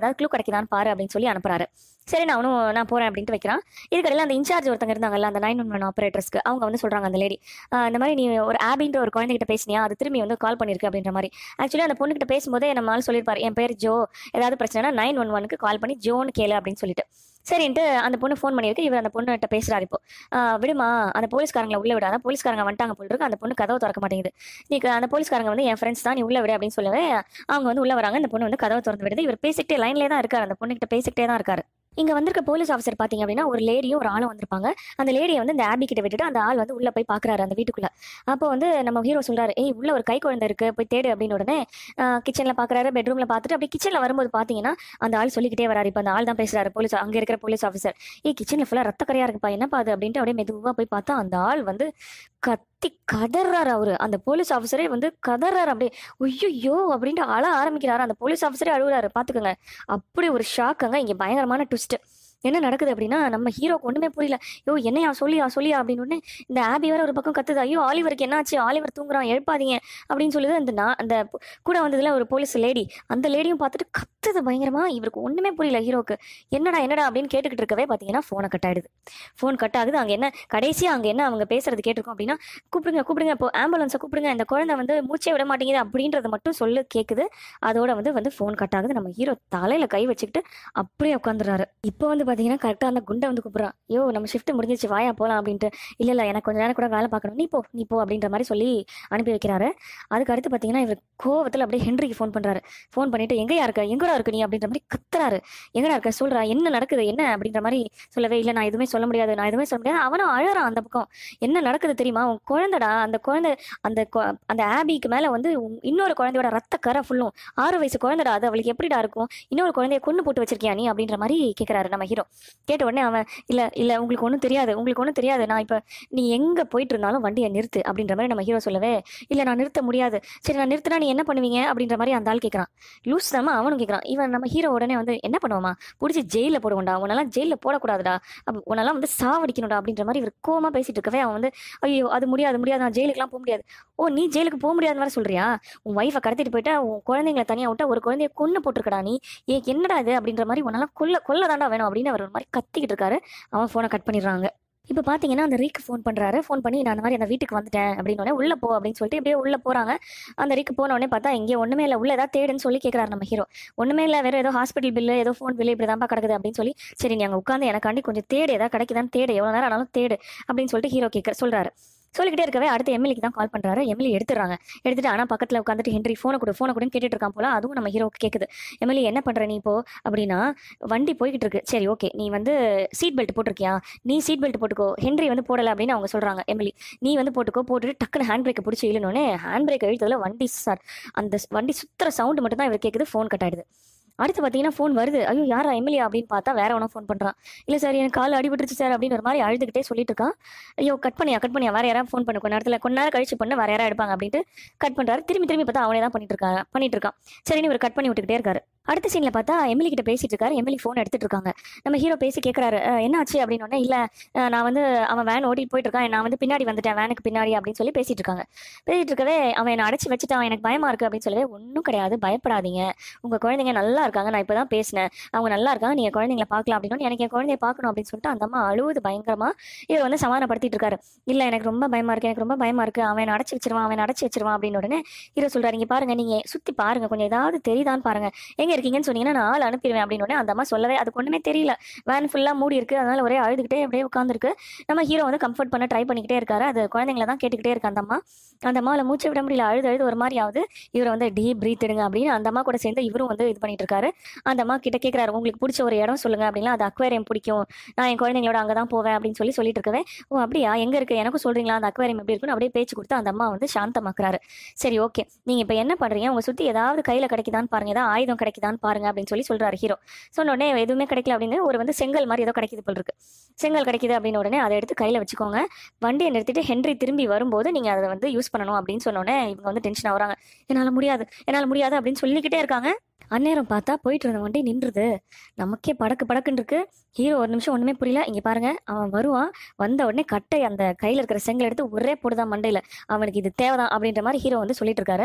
Speaker 1: ஏதாவது க்ளூ கிடைக்குதான்னு பாரு அப்படின்னு சொல்லி அனுப்புறாரு சரி நான் அவனும் நான் போறேன் அப்படின்ட்டு வைக்கிறான் இதுக்கடையில் அந்த இன்சார்ஜ் ஒருத்தங்க இருந்தாங்கல்ல அந்த நைன் ஒன் ஒன் ஆப்ரேட்டர்ஸ்க்கு அவங்க வந்து சொல்றாங்க அந்த லேடி இந்த மாதிரி நீ ஒரு ஆபின்ற ஒரு குழந்தைகிட்ட பேசினியா அது திரும்பி வந்து கால் பண்ணிருக்கு அப்படின்ற மாதிரி ஆக்சுவலி அந்த பொண்ணுகிட்ட பேசும்போதே நம்ம ஆள் சொல்லியிருப்பாரு என் பேர் ஜோ ஏதாவது பிரச்சனைனா நைன் ஒன் ஒனுக்கு கால் பண்ணி ஜோன்னு கேளு அப்படின்னு சொல்லிட்டு சரின்ட்டு அந்த பொண்ணு ஃபோன் பண்ணியிருக்கு இவர் அந்த பொண்ணுகிட்ட பேசுறாரு இப்போ ஆஹ் விடுமா அந்த போலீஸ்காரங்களை உள்ள விடாத போலீஸ்காரங்க வந்துட்டாங்க போல இருக்கு அந்த பொண்ணு கதவை திறக்க மாட்டேங்குது நீ க- அந்த போலீஸ்காரங்க வந்து என் ஃப்ரெண்ட்ஸ் தான் நீ உள்ள விடு அப்படின்னு சொல்லவே அவங்க வந்து உள்ள வராங்க இந்த பொண்ணு வந்து கதவை திறந்து விடுது இவர் பேசிக்கிட்டே லைன்லேயே தான் இருக்காரு அந்த பொண்ணுகிட்ட பேசிக்கிட்டே தான் இருக்காரு இங்க வந்திருக்க போலீஸ் ஆஃபீஸர் பாத்தீங்க அப்படின்னா ஒரு லேடியும் ஒரு ஆளும் வந்திருப்பாங்க அந்த லேடியை வந்து இந்த ஆபி கிட்ட விட்டுட்டு அந்த ஆள் வந்து உள்ள போய் பாக்குறாரு அந்த வீட்டுக்குள்ள அப்போ வந்து நம்ம ஹீரோ சொல்றாரு ஏய் உள்ள ஒரு கை குழந்தை இருக்கு போய் தேடு அப்படின்னு உடனே கிச்சன்ல பாக்குறாரு பெட்ரூம்ல பார்த்துட்டு அப்படியே கிச்சன்ல வரும்போது பாத்தீங்கன்னா அந்த ஆள் சொல்லிக்கிட்டே வராரு இப்போ அந்த ஆள் தான் பேசுறாரு போலீஸ் அங்க இருக்கிற போலீஸ் ஆஃபீஸர் ஏய் கிச்சன்ல ஃபுல்லா ரத்த கரையா இருக்குப்பா என்னப்பா அது அப்படின்ட்டு அப்படியே மெதுவா போய் பார்த்தா அந்த ஆள் வந்து கத்தி கதறாரு அவரு அந்த போலீஸ் ஆஃபீஸரே வந்து கதறாரு அப்படியே ஐயோ அப்படின்ட்டு அழ ஆரம்பிக்கிறாரு அந்த போலீஸ் ஆஃபீஸரே அழுகுறாரு பாத்துக்கோங்க அப்படி ஒரு ஷாக்குங்க இங்க பயங்கரமான ட்விஸ்ட் என்ன நடக்குது அப்படின்னா நம்ம ஹீரோக்கு ஒண்ணுமே புரியல ஐயோ என்னையா சொல்லியா சொல்லியா அப்படின்னு உடனே இந்த ஆபி வேற ஒரு பக்கம் கத்துது ஐயோ ஆலிவருக்கு என்னாச்சு ஆலிவர் தூங்குறான் எழுப்பாதீங்க அப்படின்னு சொல்லுது அந்த நான் அந்த பு- கூட வந்ததுல ஒரு போலீஸ் லேடி அந்த லேடியும் பார்த்துட்டு கத்துது பயங்கரமா இவருக்கு ஒண்ணுமே புரியல ஹீரோக்கு என்னடா என்னடா அப்படின்னு கேட்டுக்கிட்டு இருக்கவே பாத்தீங்கன்னா போனை கட் ஆயிடுது ஃபோன் கட் ஆகுது அங்க என்ன கடைசியா அங்க என்ன அவங்க பேசுறது கேட்டிருக்கோம் அப்படின்னா கூப்பிடுங்க கூப்பிடுங்க இப்போ ஆம்புலன்ஸை கூப்பிடுங்க இந்த குழந்தை வந்து மூச்சே விட மாட்டேங்குது அப்படின்றத மட்டும் சொல்லு கேக்குது அதோட வந்து வந்து ஃபோன் கட் ஆகுது நம்ம ஹீரோ தலையில கை வச்சுக்கிட்டு அப்படியே உட்காந்துறாரு இப்போ வந்து பாத்தீங்கன்னா கரெக்டா அந்த குண்டை வந்து கூப்பிடுறான் ஐயோ நம்ம ஷிஃப்ட் முடிஞ்சிச்சு வாயா போலாம் அப்படின்ட்டு இல்ல இல்ல எனக்கு கொஞ்ச நேரம் கூட வேலை பார்க்கணும் நீ போ நீ போ அப்படின்ற மாதிரி சொல்லி அனுப்பி வைக்கிறாரு அதுக்கு அடுத்து பாத்தீங்கன்னா இவர் கோவத்துல அப்படியே ஹென்ரிக்கு ஃபோன் பண்றாரு ஃபோன் பண்ணிட்டு எங்கயா இருக்க எங்கடா இருக்க நீ அப்படின்ற மாதிரி கத்துறாரு எங்கடா இருக்க சொல்றா என்ன நடக்குது என்ன அப்படின்ற மாதிரி சொல்லவே இல்லை நான் எதுவுமே சொல்ல முடியாது நான் எதுவுமே சொல்ல முடியாது அவனும் அழறான் அந்த பக்கம் என்ன நடக்குது தெரியுமா உன் குழந்தைடா அந்த குழந்தை அந்த கொ- அந்த ஆபிக்கு மேல வந்து உன் இன்னொரு குழந்தையோட ரத்த கரை ஃபுல்லும் ஆறு வயசு குழந்தைடா அது அவளுக்கு எப்படிடா இருக்கும் இன்னொரு குழந்தைய கொண்டு போட்டு வச்சிருக்கியா நீ அப்படின்ற மாதிரி கேட்கறாரு நம்ம ஹீரோ கேட்ட உடனே அவன் இல்ல இல்ல உங்களுக்கு ஒன்றும் தெரியாது உங்களுக்கு ஒன்றும் தெரியாது நான் இப்ப நீ எங்க போயிட்டு இருந்தாலும் வண்டியை நிறுத்து அப்படின்ற மாதிரி நம்ம ஹீரோ சொல்லவே இல்ல நான் நிறுத்த முடியாது சரி நான் நிறுத்தினா நீ என்ன பண்ணுவீங்க அப்படின்ற மாதிரி அந்த ஆள் கேட்கறான் லூஸ் தாம அவனும் கேட்கறான் இவன் நம்ம ஹீரோ உடனே வந்து என்ன பண்ணுவாமா பிடிச்சி ஜெயில போடுவோம்டா உன்னெல்லாம் ஜெயில போடக்கூடாதுடா அப்ப உன்னெல்லாம் வந்து சாவடிக்கணும்டா அப்படின்ற மாதிரி இவர் கோவமா பேசிட்டு இருக்கவே அவன் வந்து ஐயோ அது முடியாது முடியாது நான் ஜெயிலுக்குலாம் போக முடியாது ஓ நீ ஜெயிலுக்கு போக முடியாதுன்னு வேற சொல்றியா உன் ஒய்ஃபை கடத்திட்டு போயிட்டா உன் குழந்தைங்களை தனியா விட்டா ஒரு குழந்தைய கொன்னு போட்டிருக்கடா நீ ஏ என்னடா இது அப்படின்ற மாதிரி உன்னெல்லாம் கொல்ல கொல்ல தாண்டா வேணும் அப்படின்னு அவர் ஒரு மாதிரி கத்திக்கிட்டு இருக்காரு அவன் ஃபோனை கட் பண்ணிடுறாங்க இப்போ பார்த்தீங்கன்னா அந்த ரீக்கு ஃபோன் பண்ணுறாரு ஃபோன் பண்ணி நான் அந்த மாதிரி அந்த வீட்டுக்கு வந்துட்டேன் அப்படின்னு உடனே உள்ள போ அப்படின்னு சொல்லிட்டு இப்படியே உள்ள போறாங்க அந்த ரீக்கு போன உடனே பார்த்தா இங்கே ஒண்ணுமே இல்லை உள்ள ஏதாவது தேடுன்னு சொல்லி கேட்குறாரு நம்ம ஹீரோ ஒண்ணுமே இல்லை வேற ஏதோ ஹாஸ்பிட்டல் பில்லு ஏதோ ஃபோன் பில்லு இப்படி தான்ப்பா கிடக்குது அப்படின்னு சொல்லி சரி நீ அங்கே உட்காந்து எனக்காண்டி கொஞ்சம் தேடு ஏதாவது கிடைக்குதான்னு தேடு எவ்வளோ நேரம் ஆனாலும் தேடு அப்படின்னு சொல்லிட்டு ஹீரோ கேட்க சொல்றாரு சொல்லிக்கிட்டே இருக்கவே அடுத்து எம்எல்ஏக்கு தான் கால் பண்றாரு எம்எல்ஏ எடுத்துறாங்க எடுத்துட்டு ஆனா பக்கத்துல உட்காந்துட்டு ஹென்றி ஃபோனை கொடு ஃபோனை கொடுன்னு கேட்டுட்டு இருக்கான் போல அதுவும் நம்ம ஹீரோக்கு கேக்குது எம்எல்ஏ என்ன பண்ற நீ இப்போ அப்படின்னா வண்டி போய்கிட்டு இருக்கு சரி ஓகே நீ வந்து சீட் பெல்ட் போட்டிருக்கியா நீ சீட் பெல்ட் போட்டுக்கோ ஹென்றி வந்து போடல அப்படின்னு அவங்க சொல்றாங்க எம்எல்ஏ நீ வந்து போட்டுக்கோ போட்டுட்டு டக்குன்னு ஹேண்ட் பிரேக்கை பிடிச்சி இழுனோடனே ஹேண்ட் பிரேக் இழுத்ததுல வண்டி சார் அந்த வண்டி சுத்துற சவுண்ட் மட்டும் தான் இவர் கேக்குது ஃபோன் கட் ஆயிடுது அடுத்து பார்த்தீங்கன்னா ஃபோன் வருது ஐயோ யாரா எம்எல்ஏ அப்படின்னு பார்த்தா வேற ஒன்றும் ஃபோன் பண்ணுறான் இல்லை சார் எனக்கு கால் அடிபட்டுருச்சு சார் அப்படின்னு ஒரு மாதிரி அழுதுகிட்டே சொல்லிட்டு இருக்கான் ஐயோ கட் பண்ணியா கட் பண்ணியா வேற யாராவது ஃபோன் பண்ணு கொஞ்ச நேரத்தில் கொஞ்ச நேரம் கழிச்சு பண்ண வேற யாராவது எடுப்பாங்க அப்படின்ட்டு கட் பண்ணுறாரு திரும்பி திரும்பி பார்த்தா அவனே தான் பண்ணிட்டு இருக்காங்க பண்ணிட்டு இருக்கான் சரின்னு இவர் கட் பண்ணி விட்டுக்கிட்டே இருக்காரு அடுத்த சீனில் பார்த்தா எம்எல்ஏ கிட்ட பேசிட்டு இருக்காரு எம்எல்ஏ ஃபோன் எடுத்துட்டு இருக்காங்க நம்ம ஹீரோ பேசி கேட்குறாரு என்ன ஆச்சு அப்படின்னு உடனே இல்லை நான் வந்து அவன் வேன் ஓட்டிட்டு போயிட்டு இருக்கான் நான் வந்து பின்னாடி வந்துட்டேன் வேனுக்கு பின்னாடி அப்படின்னு சொல்லி பேசிட்டு இருக்காங்க பேசிட்டு இருக்கவே அவன் என்னை அடைச்சி வச்சுட்டான் எனக்கு பயமா இருக்கு அப்படின்னு சொல்லவே ஒன்றும் கிடையாது பயப்படாதீங்க உங்க குழந்தைங்க நல்லா இருக்காங்க நான் இப்பதான் பேசினேன் அவங்க நல்லா இருக்காங்க நீங்க குழந்தைங்கள பார்க்கலாம் அப்படின்னு எனக்கு என் குழந்தைய பார்க்கணும் அப்படின்னு சொல்லிட்டு அந்த அம்மா அழுவுது பயங்கரமா இவர் வந்து சமாதானப்படுத்திட்டு இருக்காரு இல்ல எனக்கு ரொம்ப பயமா இருக்கு எனக்கு ரொம்ப பயமா இருக்கு அவன் என்னை அடைச்சி வச்சிருவான் அவன் என்னை அடைச்சி வச்சிருவான் அப்படின்னு உடனே ஹீரோ சொல்றாரு இங்க பாருங்க நீங்க சுத்தி பாருங்க கொஞ்சம் ஏதாவது தெரியுதான்னு பாருங்க எங்க இருக்கீங்கன்னு சொன்னீங்கன்னா நான் ஆள் அனுப்பிடுவேன் அப்படின்னு உடனே அந்த அம்மா சொல்லவே அதுக்கு ஒண்ணுமே தெரியல வேன் ஃபுல்லா மூடி இருக்கு அதனால ஒரே அழுதுகிட்டே அப்படியே உட்காந்துருக்கு நம்ம ஹீரோ வந்து கம்ஃபர்ட் பண்ண ட்ரை பண்ணிக்கிட்டே இருக்காரு அது குழந்தைங்கள தான் கேட்டுக்கிட்டே இருக்கு அந்த அம்மா அந்த அம்மாவில் மூச்சு விட முடியல அழுது அழுது ஒரு மாதிரி ஆகுது இவர் வந்து டீப் பிரீத் எடுங்க அப்படின்னு அந்த அம்மா கூட சேர்ந்து இவரும் வந்து இது பண்ணிட்டு இருக்காரு அந்த அம்மா கிட்ட கேட்குறாரு உங்களுக்கு பிடிச்ச ஒரு இடம் சொல்லுங்க அப்படின்னா அது அக்வேரியம் பிடிக்கும் நான் என் குழந்தைங்களோட அங்கே தான் போவேன் அப்படின்னு சொல்லி சொல்லிட்டு இருக்கவே ஓ அப்படியா எங்க இருக்கு எனக்கும் சொல்றீங்களா அந்த அக்வேரியம் எப்படி இருக்குன்னு அப்படியே பேச்சு கொடுத்து அந்த அம்மா வந்து சாந்தமாக்குறாரு சரி ஓகே நீங்க இப்போ என்ன பண்றீங்க உங்க சுத்தி ஏதாவது கையில கிடைக்குதான்னு பாருங்க ஏதாவது ஆயுதம் கிடைக்குதான்னு பாருங்க அப்படின்னு சொல்லி சொல்றாரு ஹீரோ சொன்ன உடனே எதுவுமே கிடைக்கல அப்படின்னு ஒரு வந்து செங்கல் மாதிரி ஏதோ கிடைக்குது போல் இருக்கு செங்கல் கிடைக்குது அப்படின்னு உடனே அதை எடுத்து கையில வச்சுக்கோங்க வண்டியை நிறுத்திட்டு ஹென்றி திரும்பி வரும்போது நீங்க அதை வந்து யூஸ் பண்ணணும் அப்படின்னு சொன்னோடனே இவங்க வந்து டென்ஷன் ஆகுறாங்க என்னால முடியாது என்னால முடியாது அப்படின்னு சொல்லிக்கிட்டே இருக்காங்க அந்நேரம் பார்த்தா போயிட்டு இருந்த வண்டி நின்றுது நமக்கே படக்கு படக்குன்னு இருக்கு ஹீரோ ஒரு நிமிஷம் ஒண்ணுமே புரியல இங்க பாருங்க அவன் வருவான் வந்த உடனே கட்டை அந்த கையில இருக்கிற செங்கல் எடுத்து ஒரே போடுதான் மண்டையில அவனுக்கு இது தேவைதான் அப்படின்ற மாதிரி ஹீரோ வந்து சொல்லிட்டு இருக்காரு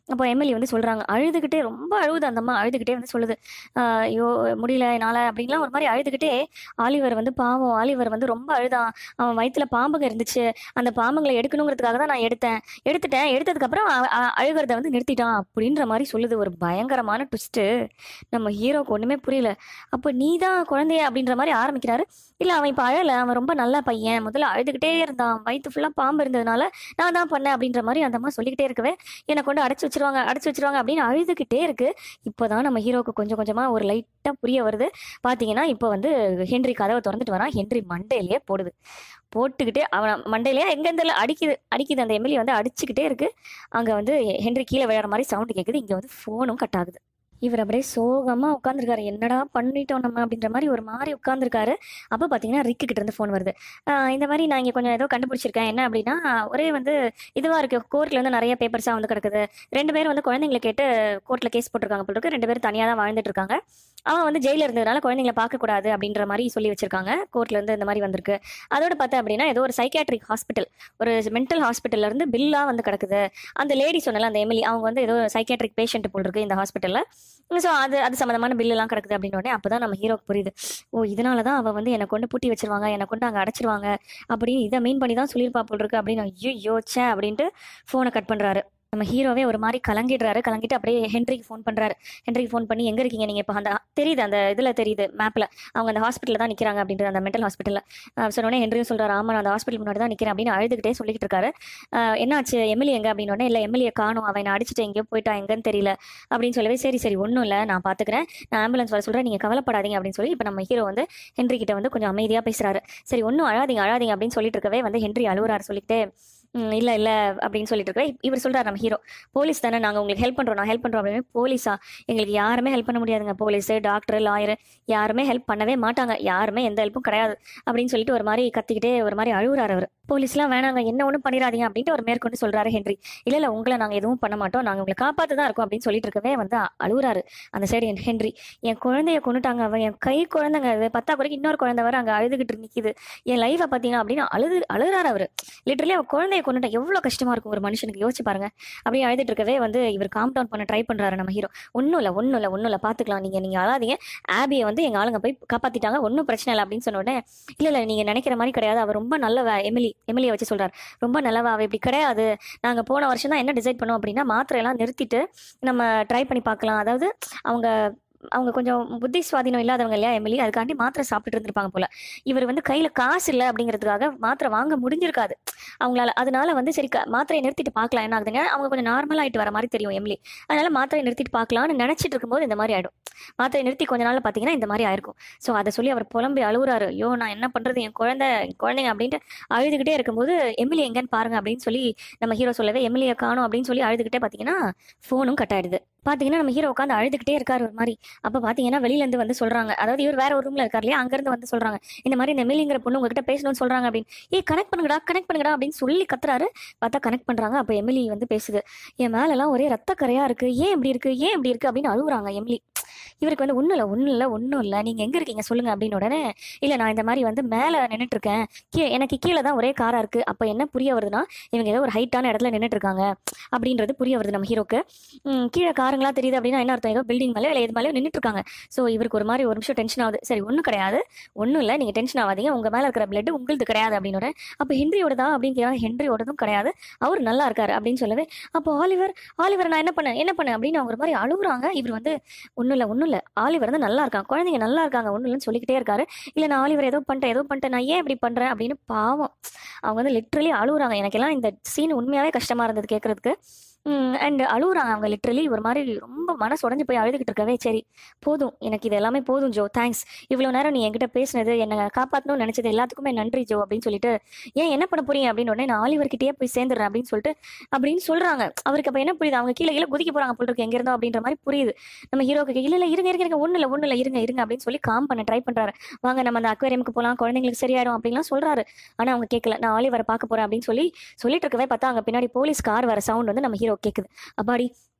Speaker 1: அப்போ எம்எல்ஏ வந்து சொல்கிறாங்க அழுதுகிட்டே ரொம்ப அழுகுது அந்த அம்மா அழுதுகிட்டே வந்து சொல்லுது ஆஹ் ஐயோ முடியல என்னால் அப்படின்லாம் ஒரு மாதிரி அழுதுகிட்டே ஆலிவர் வந்து பாவம் ஆலிவர் வந்து ரொம்ப அழுதான் அவன் வயித்துல பாம்புங்க இருந்துச்சு அந்த பாம்புங்களை எடுக்கணுங்கிறதுக்காக தான் நான் எடுத்தேன் எடுத்துட்டேன் எடுத்ததுக்கப்புறம் அவ- அ- அழுகிறத வந்து நிறுத்திட்டான் அப்படின்ற மாதிரி சொல்லுது ஒரு பயங்கரமான ட்விஸ்ட்டு நம்ம ஹீரோக்கு ஒன்றுமே புரியல அப்போ நீ தான் குழந்தைய அப்படின்ற மாதிரி ஆரம்பிக்கிறாரு இல்லை அவன் இப்போ அழலை அவன் ரொம்ப நல்ல பையன் முதல்ல அழுதுகிட்டே இருந்தான் வயிற்று ஃபுல்லாக பாம்பு இருந்ததுனால நான் தான் பண்ணேன் அப்படின்ற மாதிரி அந்த அம்மா சொல்லிக்கிட்டே இருக்கவே என்னை கொண்டு அடைச்சி வச்சிருவாங்க அடைச்சி வச்சிருவாங்க அப்படின்னு அழுதுகிட்டே இருக்கு இப்போ தான் நம்ம ஹீரோக்கு கொஞ்சம் கொஞ்சமாக ஒரு லைட்டாக புரிய வருது பார்த்தீங்கன்னா இப்போ வந்து ஹென்றி கதவை திறந்துட்டு வரான் ஹென்றி மண்டையிலேயே போடுது போட்டுக்கிட்டே அவன் மண்டையிலேயே எங்கேருந்து அடிக்குது அடிக்குது அந்த எம்எல்ஏ வந்து அடிச்சுக்கிட்டே இருக்கு அங்கே வந்து ஹென்றி கீழே விளையாடுற மாதிரி சவுண்டு கேட்குது இங்கே வந்து ஃபோனும் கட் ஆகுது இவர் அப்படியே சோகமா உட்காந்துருக்காரு என்னடா பண்ணிட்டோம் நம்ம அப்படின்ற மாதிரி ஒரு மாதிரி உட்காந்துருக்காரு அப்போ பார்த்தீங்கன்னா ரிக்கு கிட்ட இருந்து ஃபோன் வருது ஆஹ் இந்த மாதிரி நான் இங்கே கொஞ்சம் ஏதோ கண்டுபிடிச்சிருக்கேன் என்ன அப்படின்னா ஒரே வந்து இதுவாக இருக்கு கோர்ட்ல வந்து நிறைய பேப்பர்ஸாக வந்து கிடக்குது ரெண்டு பேரும் வந்து குழந்தைங்களை கேட்டு கோர்ட்ல கேஸ் போட்டிருக்காங்க போல இருக்கு ரெண்டு பேரும் தனியாக தான் வாழ்ந்துட்டு இருக்காங்க அவன் வந்து ஜெயிலில் இருந்ததுனால குழந்தைங்களை பார்க்கக்கூடாது அப்படின்ற மாதிரி சொல்லி வச்சிருக்காங்க கோர்ட்ல இருந்து இந்த மாதிரி வந்திருக்கு அதோட பார்த்தா அப்படின்னா ஏதோ ஒரு சைக்காட்ரிக் ஹாஸ்பிட்டல் ஒரு மென்டல் ஹாஸ்பிட்டல்ல இருந்து பில்லாக வந்து கிடக்குது அந்த லேடி சொன்னல அந்த எம்எல்ஏ அவங்க வந்து ஏதோ சைக்காட்ரிக் பேஷண்ட் போல் இருக்கு இந்த ஹாஸ்பிட்டலில் ஸோ அது அது சம்மந்தமான பில்லுலாம் கிடக்குது அப்படின்னு உடனே அப்போ தான் நம்ம ஹீரோக்கு புரியுது ஓ இதனால தான் அவள் வந்து என்னை கொண்டு பூட்டி வச்சிருவாங்க என்னை கொண்டு அங்கே அடைச்சிருவாங்க அப்படின்னு இதை மீன் பண்ணி தான் சொல்லியிருப்பா போல் இருக்கு அப்படின்னு ஐயோ யோச்சேன் அப்படின்ட்டு ஃபோனை கட் பண்ணுறாரு நம்ம ஹீரோவே ஒரு மாதிரி கலங்கிடுறாரு கலங்கிட்டு அப்படியே ஹென்ரிக்கு ஃபோன் பண்ணுறாரு ஹென்ரிக்கு ஃபோன் பண்ணி எங்கே இருக்கீங்க நீங்கள் இப்போ அந்த தெரியுது அந்த இதில் தெரியுது மேப்பில் அவங்க அந்த ஹாஸ்பிட்டலில் தான் நிற்கிறாங்க அப்படின்றது அந்த மென்டல் ஹாஸ்பிட்டலில் சொன்னோடனே ஹென்ரியும் சொல்கிறாரு ஆமாம் நான் அந்த ஹாஸ்பிட்டல் முன்னாடி தான் நிற்கிறேன் அப்படின்னு அழுதுகிட்டே சொல்லிட்டு இருக்காரு ஆஹ் என்னாச்சு எம்எல்ஏ எங்க அப்படின்னு உடனே இல்லை எம்எல்ஏ காணும் அவன் அடிச்சுட்டு எங்கேயோ போயிட்டா எங்கன்னு தெரியல அப்படின்னு சொல்லவே சரி சரி ஒன்றும் இல்லை நான் பார்த்துக்கிறேன் நான் ஆம்புலன்ஸ் வர சொல்கிறேன் நீங்கள் கவலைப்படாதீங்க அப்படின்னு சொல்லி இப்போ நம்ம ஹீரோ வந்து ஹென்றி கிட்ட வந்து கொஞ்சம் அமைதியாக பேசுறாரு சரி ஒன்றும் அழாதீங்க அழாதீங்க அப்படின்னு சொல்லிட்டு இருக்கவே வந்து ஹென்றி அழுவுறாரு சொல்லிட்டு இல்லை இல்லை அப்படின்னு சொல்லிட்டு இருக்கவே இவர் சொல்றாரு நம்ம ஹீரோ போலீஸ் தானே நாங்கள் உங்களுக்கு ஹெல்ப் பண்ணுறோம் நான் ஹெல்ப் பண்ணுறோம் அப்படின்னு போலீஸா எங்களுக்கு யாருமே ஹெல்ப் பண்ண முடியாதுங்க போலீஸு டாக்டர் லாயர் யாருமே ஹெல்ப் பண்ணவே மாட்டாங்க யாருமே எந்த ஹெல்ப்பும் கிடையாது அப்படின்னு சொல்லிட்டு ஒரு மாதிரி கத்திக்கிட்டே ஒரு மாதிரி அழுகுறாரு அவர் போலீஸ்லாம் வேணாங்க என்ன ஒன்றும் பண்ணிடாதீங்க அப்படின்ட்டு அவர் மேற்கொண்டு சொல்றாரு ஹென்றி இல்லை இல்லை உங்களை நாங்கள் எதுவும் பண்ண மாட்டோம் நாங்கள் உங்களை காப்பாற்ற தான் இருக்கோம் அப்படின்னு சொல்லிட்டு இருக்கவே வந்து அ- அழுகுறாரு அந்த சைடு என் ஹென்றி என் குழந்தைய கொண்டுட்டாங்க அவன் என் கை குழந்தைங்க அது பத்தா குறைக்கு இன்னொரு குழந்தை வர அங்கே அழுதுகிட்டு நிற்கிது என் லைஃபை பார்த்தீங்க அப்படின்னு அழுது அழுகுறாரு அவர் லிட்டரலி அவன் குழந்தைய கொண்டுட்டா எவ்வளோ கஷ்டமா இருக்கும் ஒரு மனுஷனுக்கு யோசிச்சு பாருங்க அப்படியே அழுதுட்டு இருக்கவே வந்து இவர் காம் டவுன் பண்ண ட்ரை பண்றாரு நம்ம ஹீரோ ஒன்றும் இல்லை ஒன்றும் இல்லை ஒன்றும் இல்லை பார்த்துக்கலாம் நீங்கள் நீங்கள் அழாதீங்க ஆபியை வந்து எங்கள் ஆளுங்க போய் காப்பாற்றிட்டாங்க ஒன்றும் பிரச்சனை இல்லை அப்படின்னு சொன்ன உடனே இல்லை இல்லை நீங்கள் நினைக்கிற மாதிரி கிடையாது அவர் ரொம்ப நல்லவ எமிலி எமிலியை வச்சு சொல்றாரு ரொம்ப நல்லவ அவ இப்படி கிடையாது நாங்கள் போன வருஷம் தான் என்ன டிசைட் பண்ணோம் அப்படின்னா மாத்திரையெல்லாம் நிறுத்திட்டு நம்ம ட்ரை பண்ணி பார்க்கலாம் அதாவது அவங்க அவங்க கொஞ்சம் புத்தி சுவாதீனம் இல்லாதவங்க இல்லையா எமிலி அதுக்காண்டி மாத்திரை சாப்பிட்டுட்டு இருந்திருப்பாங்க போல இவர் வந்து கையில காசு இல்லை அப்படிங்கிறதுக்காக மாத்திரை வாங்க முடிஞ்சிருக்காது அவங்களால அதனால வந்து சரி க- மாத்திரையை நிறுத்திட்டு பார்க்கலாம் என்ன ஆகுதுங்க அவங்க கொஞ்சம் நார்மல் ஆயிட்டு வர மாதிரி தெரியும் எமிலி அதனால மாத்திரையை நிறுத்திட்டு பார்க்கலாம்னு நினைச்சிட்டு இருக்கும்போது இந்த மாதிரி ஆயிடும் மாத்திரையை நிறுத்தி கொஞ்ச நாள்ல பார்த்தீங்கன்னா இந்த மாதிரி ஆயிருக்கும் ஸோ அதை சொல்லி அவர் புலம்பி அழுகுறாரு ஐயோ நான் என்ன பண்றது என் குழந்தை என் குழந்தைங்க அப்படின்ட்டு அழுதுகிட்டே இருக்கும்போது எமிலி எங்கன்னு பாருங்க அப்படின்னு சொல்லி நம்ம ஹீரோ சொல்லவே எமிலியை காணும் அப்படின்னு சொல்லி அழுதுகிட்டே பார்த்தீங்கன்னா ஃபோனும் கட் ஆயிடுது பார்த்தீங்கன்னா நம்ம ஹீரோ உட்காந்து அழுதுகிட்டே இருக்காரு ஒரு மாதிரி அப்போ பார்த்தீங்கன்னா வெளியிலேருந்து வந்து சொல்றாங்க அதாவது இவர் வேற ஒரு ரூம்ல இருக்கார் இல்லையா அங்கேருந்து வந்து சொல்றாங்க இந்த மாதிரி இந்த எமிலிங்கிற பொண்ணு உங்ககிட்ட பேசணும்னு சொல்றாங்க அப்படின்னு ஏய் கனெக்ட் பண்ணுங்கடா கனெக்ட் பண்ணுங்கடா அப்படின்னு சொல்லி கத்துறாரு பார்த்தா கனெக்ட் பண்றாங்க அப்போ எமிலி வந்து பேசுது என் மேலெல்லாம் ஒரே ரத்த கரையா இருக்கு ஏன் இப்படி இருக்கு ஏன் இப்படி இருக்கு அப்படின்னு அழுகுறாங்க எமிலி இவருக்கு வந்து ஒன்றும் இல்லை ஒன்றும் இல்லை ஒன்றும் இல்லை நீங்கள் எங்கே இருக்கீங்க சொல்லுங்க அப்படின்னு உடனே இல்லை நான் இந்த மாதிரி வந்து மேலே நின்றுட்டு இருக்கேன் கீ எனக்கு கீழே தான் ஒரே காராக இருக்குது அப்போ என்ன புரிய வருதுன்னா இவங்க ஏதோ ஒரு ஹைட்டான இடத்துல நின்றுட்டு இருக்காங்க அப்படின்றது புரிய வருது நம்ம ஹீரோக்கு ம், கீழே காருங்களா தெரியுது அப்படின்னா என்ன அர்த்தம் ஏதோ பில்டிங் மேலே இல்லை இது மேலே நின்றுட்டு இருக்காங்க ஸோ இவருக்கு ஒரு மாதிரி ஒரு நிமிஷம் டென்ஷன் ஆகுது சரி ஒன்றும் கிடையாது ஒன்றும் இல்லை நீங்கள் டென்ஷன் ஆகாதீங்க உங்கள் மேலே இருக்கிற பிளட் உங்களுது கிடையாது அப்படின்னு உடனே அப்போ ஹென்ரியோட தான் அப்படின்னு கேட்குறாங்க ஹென்ரியோடதும் கிடையாது அவர் நல்லா இருக்காரு அப்படின்னு சொல்லவே அப்போ ஆலிவர் ஆலிவர் நான் என்ன பண்ணேன் என்ன பண்ணேன் அப்படின்னு அவங்க ஒரு மாதிரி அழுகுறாங்க இவர் வந்து ஒன்றும் இல்லை ஒன்றும் இல்லை ஆலிவர் வந்து நல்லா இருக்கான் குழந்தைங்க நல்லா இருக்காங்க ஒன்றும் இல்லைன்னு சொல்லிக்கிட்டே இருக்காரு இல்லை நான் ஆலிவர் ஏதோ பண்ணிட்டேன் ஏதோ பண்ணிட்டேன் நான் ஏன் இப்படி பண்ணுறேன் அப்படின்னு பாவம் அவங்க வந்து லிட்ரலி அழுகுறாங்க எனக்கெல்லாம் இந்த சீன் உண்மையாகவே கஷ்டமாக இருந்தது கேட்குறதுக்கு அண்ட் அழுகுறாங்க அவங்க லிட்ரலி ஒரு மாதிரி ரொம்ப மனசு உடஞ்சு போய் அழுதுகிட்டு இருக்கவே சரி போதும் எனக்கு இது எல்லாமே போதும் ஜோ தேங்க்ஸ் இவ்வளோ நேரம் நீ என்கிட்ட பேசினது என்னை காப்பாற்றணும்னு நினச்சது எல்லாத்துக்குமே நன்றி ஜோ அப்படின்னு சொல்லிட்டு ஏன் என்ன பண்ண போறீங்க அப்படின்னு உடனே நான் ஆலிவர்கிட்டயே போய் சேர்ந்துடுறேன் அப்படின்னு சொல்லிட்டு அப்படின்னு சொல்றாங்க அவருக்கு அப்போ என்ன புரியுது அவங்க கீழே கீழே குதிக்க போறாங்க போல இருக்கு எங்க இருந்தோ அப்படின்ற மாதிரி புரியுது நம்ம ஹீரோக்கு இல்ல இல்ல இருங்க இருங்க இருங்க ஒண்ணு இல்ல ஒண்ணு இல்ல இருங்க இருங்க அப்படின்னு சொல்லி காம் பண்ண ட்ரை பண்றாரு வாங்க நம்ம அந்த அக்வேரியமுக்கு போலாம் குழந்தைங்களுக்கு சரியாயிடும் அப்படின்லாம் சொல்றாரு ஆனா அவங்க கேட்கல நான் ஆலிவரை பார்க்க போறேன் அப்படின்னு சொல்லி சொல்லிட்டு இருக்கவே பார்த்தா அங்க பின்னாடி போலீஸ் கார் வர சவுண்ட் வந்து நம்ம ஹீரோ கேக்குது அப்பாடி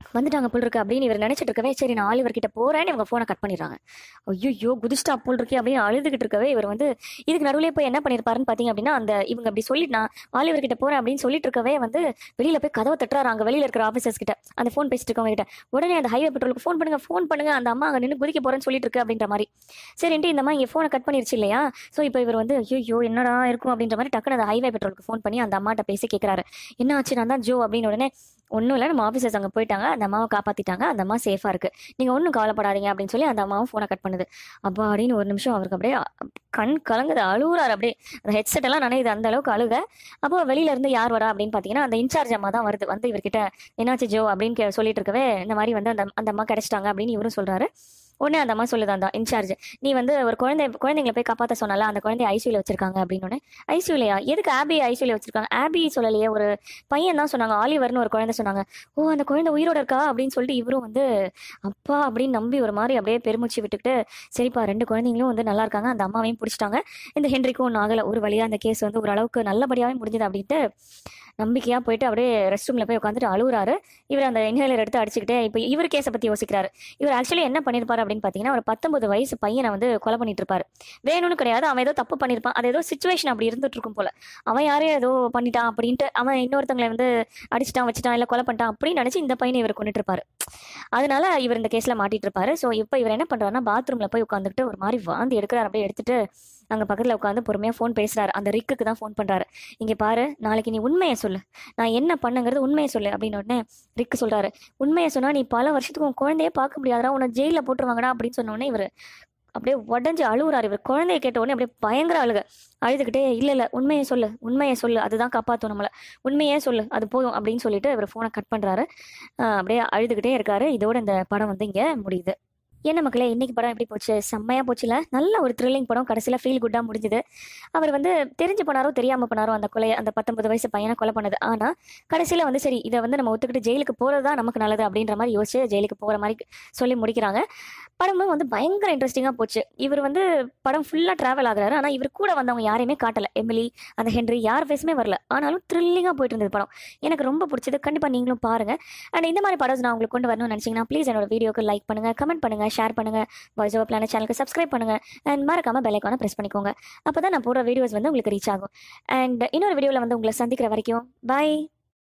Speaker 1: வந்துட்டாங்க போல் இருக்கு அப்படின்னு இவர் நினைச்சிட்டு இருக்கவே சரி நான் ஆலிவர் கிட்ட போறேன்னு இவங்க ஃபோனை கட் பண்ணிடுறாங்க ஐயோ குதிஸ்டா போல் இருக்கே அப்படின்னு அழுதுகிட்டு இருக்கவே இவர் வந்து இதுக்கு நடுவுல போய் என்ன பண்ணிருப்பாருன்னு பாத்தீங்க அப்படின்னா அந்த இவங்க அப்படி சொல்லிட்டு நான் ஆலிவர் கிட்ட போறேன் அப்படின்னு சொல்லிட்டு இருக்கவே வந்து வெளியில போய் கதவை தட்டுறாரு அங்க வெளியில இருக்கிற ஆஃபீஸர்ஸ் கிட்ட அந்த ஃபோன் பேசிட்டு இருக்கவங்க கிட்ட உடனே அந்த ஹைவே பெட்ரோலுக்கு ஃபோன் பண்ணுங்க ஃபோன் பண்ணுங்க அந்த அம்மா அங்க நின்று குதிக்க போறேன்னு சொல்லிட்டு இருக்கு அப்படின்ற மாதிரி சரின்ட்டு இந்த மாதிரி இங்க ஃபோனை கட் பண்ணிருச்சு இல்லையா ஸோ இப்போ இவர் வந்து ஐயோ என்னடா இருக்கும் அப்படின்ற மாதிரி டக்குனு அந்த ஹைவே பெட்ரோலுக்கு ஃபோன் பண்ணி அந்த அம்மாட்ட பேசி கேட்குறாரு என்ன ஆச்சு நான் தான் ஜோ அப்படின்னு உடனே ஒன்றும் இல்லை நம்ம ஆஃபீஸர்ஸ் அங்கே போயிட்டாங்க அந்த அம்மாவை காப்பாற்றிட்டாங்க அந்த அம்மா சேஃபாக இருக்குது நீங்கள் ஒன்றும் கவலைப்படாதீங்க அப்படின்னு சொல்லி அந்த அம்மாவும் ஃபோனை கட் பண்ணுது அப்பா அப்படின்னு ஒரு நிமிஷம் அவருக்கு அப்படியே கண் கலங்குது அழுகுறாரு அப்படியே அந்த ஹெட்செட் எல்லாம் நினைது அந்த அளவுக்கு அழுக அப்போ வெளியில இருந்து யார் வரா அப்படின்னு பார்த்தீங்கன்னா அந்த இன்சார்ஜ் அம்மா தான் வருது வந்து இவர்கிட்ட என்னாச்சு ஜோ அப்படின்னு கே- சொல்லிட்டு இருக்கவே இந்த மாதிரி வந்து அந்த அந்த அம்மா கிடைச்சிட்டாங்க அப்படின்னு இவரும் சொல்றாரு உடனே அந்த அம்மா சொல்லுது அந்த இன்சார்ஜ் நீ வந்து ஒரு குழந்தை குழந்தைங்களை போய் காப்பாற்ற சொன்னல அந்த குழந்தைய ஐசியூல வச்சிருக்காங்க அப்படின்னு உடனே ஐசியூலையா எதுக்கு ஆபி ஐசியூல வச்சிருக்காங்க ஆபி சொல்லலையே ஒரு பையன் தான் சொன்னாங்க ஆலிவர்னு ஒரு குழந்தை சொன்னாங்க ஓ அந்த குழந்தை உயிரோட இருக்கா அப்படின்னு சொல்லிட்டு இவரும் வந்து அப்பா அப்படின்னு நம்பி ஒரு மாதிரி அப்படியே பெருமூச்சு விட்டுக்கிட்டு சரிப்பா ரெண்டு குழந்தைங்களும் வந்து நல்லா இருக்காங்க அந்த அம்மாவையும் பிடிச்சிட்டாங்க இந்த ஹென்ரிக்கும் ஒன்றும் ஆகலை ஒரு வழியாக அந்த கேஸ் வந்து ஓரளவுக்கு நல்லபடியாகவே முடிஞ்சது அப்படின்ட்டு நம்பிக்கையாக போயிட்டு அப்படியே ரெஸ்ட் ரூமில் போய் உட்காந்துட்டு அழுகுறாரு இவர் அந்த இன்ஹேலர் எடுத்து அடிச்சுக்கிட்டே இப்போ இவர் கேஸை பற்றி யோசிக்கிறாரு இவர் ஆக்சுவலி என்ன பண்ணியிருப்பாரு அப்படின்னு பார்த்தீங்கன்னா ஒரு பத்தொன்பது வயசு பையனை வந்து கொலை பண்ணிட்டு இருப்பாரு வேணும்னு கிடையாது அவன் ஏதோ தப்பு பண்ணியிருப்பான் அது ஏதோ சுச்சுவேஷன் அப்படி இருந்துட்டு இருக்கும் போல அவன் யாரையும் ஏதோ பண்ணிட்டான் அப்படின்ட்டு அவன் இன்னொருத்தங்களை வந்து அடிச்சிட்டான் வச்சுட்டான் இல்லை கொலை பண்ணிட்டான் அப்படின்னு நினச்சி இந்த பையனை இவர் கொண்டுட்டு இருப்பாரு அதனால இவர் இந்த கேஸில் மாட்டிட்டு இருப்பாரு ஸோ இப்போ இவர் என்ன பண்ணுறாருன்னா பாத்ரூமில் போய் உட்காந்துட்டு ஒரு மாதிரி வாந்தி எடுக்கிறார் அப்படியே எடுத்துட்டு அங்கே பக்கத்தில் உட்காந்து பொறுமையாக ஃபோன் பேசுறாரு அந்த ரிக்குக்கு தான் ஃபோன் பண்ணுறாரு இங்கே பாரு நாளைக்கு நீ உண்மையை சொல்லு நான் என்ன பண்ணுங்கிறது உண்மையை சொல்லு அப்படின்னு உடனே ரிக்கு சொல்கிறாரு உண்மையை சொன்னால் நீ பல வருஷத்துக்கு உன் குழந்தையே பார்க்க முடியாதா உன்னை ஜெயிலில் போட்டுருவாங்கடா அப்படின்னு சொன்ன உடனே இவர் அப்படியே உடஞ்சி அழுகுறாரு இவர் குழந்தைய கேட்ட உடனே அப்படியே பயங்கர அழுக அழுதுகிட்டே இல்லை இல்லை உண்மையை சொல்லு உண்மையை சொல்லு அதுதான் காப்பாற்றும் நம்மளை உண்மையே சொல்லு அது போதும் அப்படின்னு சொல்லிட்டு இவர் ஃபோனை கட் பண்ணுறாரு அப்படியே அழுதுகிட்டே இருக்காரு இதோட இந்த படம் வந்து இங்கே முடியுது என்ன மக்களே இன்னைக்கு படம் எப்படி போச்சு செம்மையாக போச்சுல நல்ல ஒரு த்ரில்லிங் படம் கடைசியில் ஃபீல் குட்டாக முடிஞ்சுது அவர் வந்து தெரிஞ்சு போனாரோ தெரியாமல் போனாரோ அந்த கொலையை அந்த பத்தொன்பது வயசு பையனை கொலை பண்ணது ஆனால் கடைசியில் வந்து சரி இதை வந்து நம்ம ஒத்துக்கிட்டு ஜெயிலுக்கு போகிறது தான் நமக்கு நல்லது அப்படின்ற மாதிரி யோசிச்சு ஜெயிலுக்கு போகிற மாதிரி சொல்லி முடிக்கிறாங்க படமும் வந்து பயங்கர இன்ட்ரெஸ்டிங்காக போச்சு இவர் வந்து படம் ஃபுல்லாக ட்ராவல் ஆகுறாரு ஆனால் இவர் கூட வந்தவங்க யாரையுமே காட்டல எமிலி அந்த ஹென்ரி யார் ஃபேஸுமே வரல ஆனாலும் த்ரில்லிங்காக போயிட்டு இருந்தது படம் எனக்கு ரொம்ப பிடிச்சது கண்டிப்பாக நீங்களும் பாருங்க அண்ட் இந்த மாதிரி படம் நான் உங்களுக்கு கொண்டு வரணும்னு நினச்சிங்கன்னா ப்ளீஸ் என்னோட வீடியோக்கு லைக் பண்ணுங்க கமெண்ட் பண்ணுங்க ஷேர் பண்ணுங்க வாய்ஸ் ஓவர் பிளான சேனலுக்கு சப்ஸ்கிரைப் பண்ணுங்க அண்ட் மறக்காம பெல் ஐக்கானை ப்ரெஸ் பண்ணிக்கோங்க அப்போ தான் நான் போடுற வீடியோஸ் வந்து உங்களுக்கு ரீச் ஆகும் அண்ட் இன்னொரு வீடியோவில் வந்து உங்களை சந்திக்கிற வரைக்கும் பை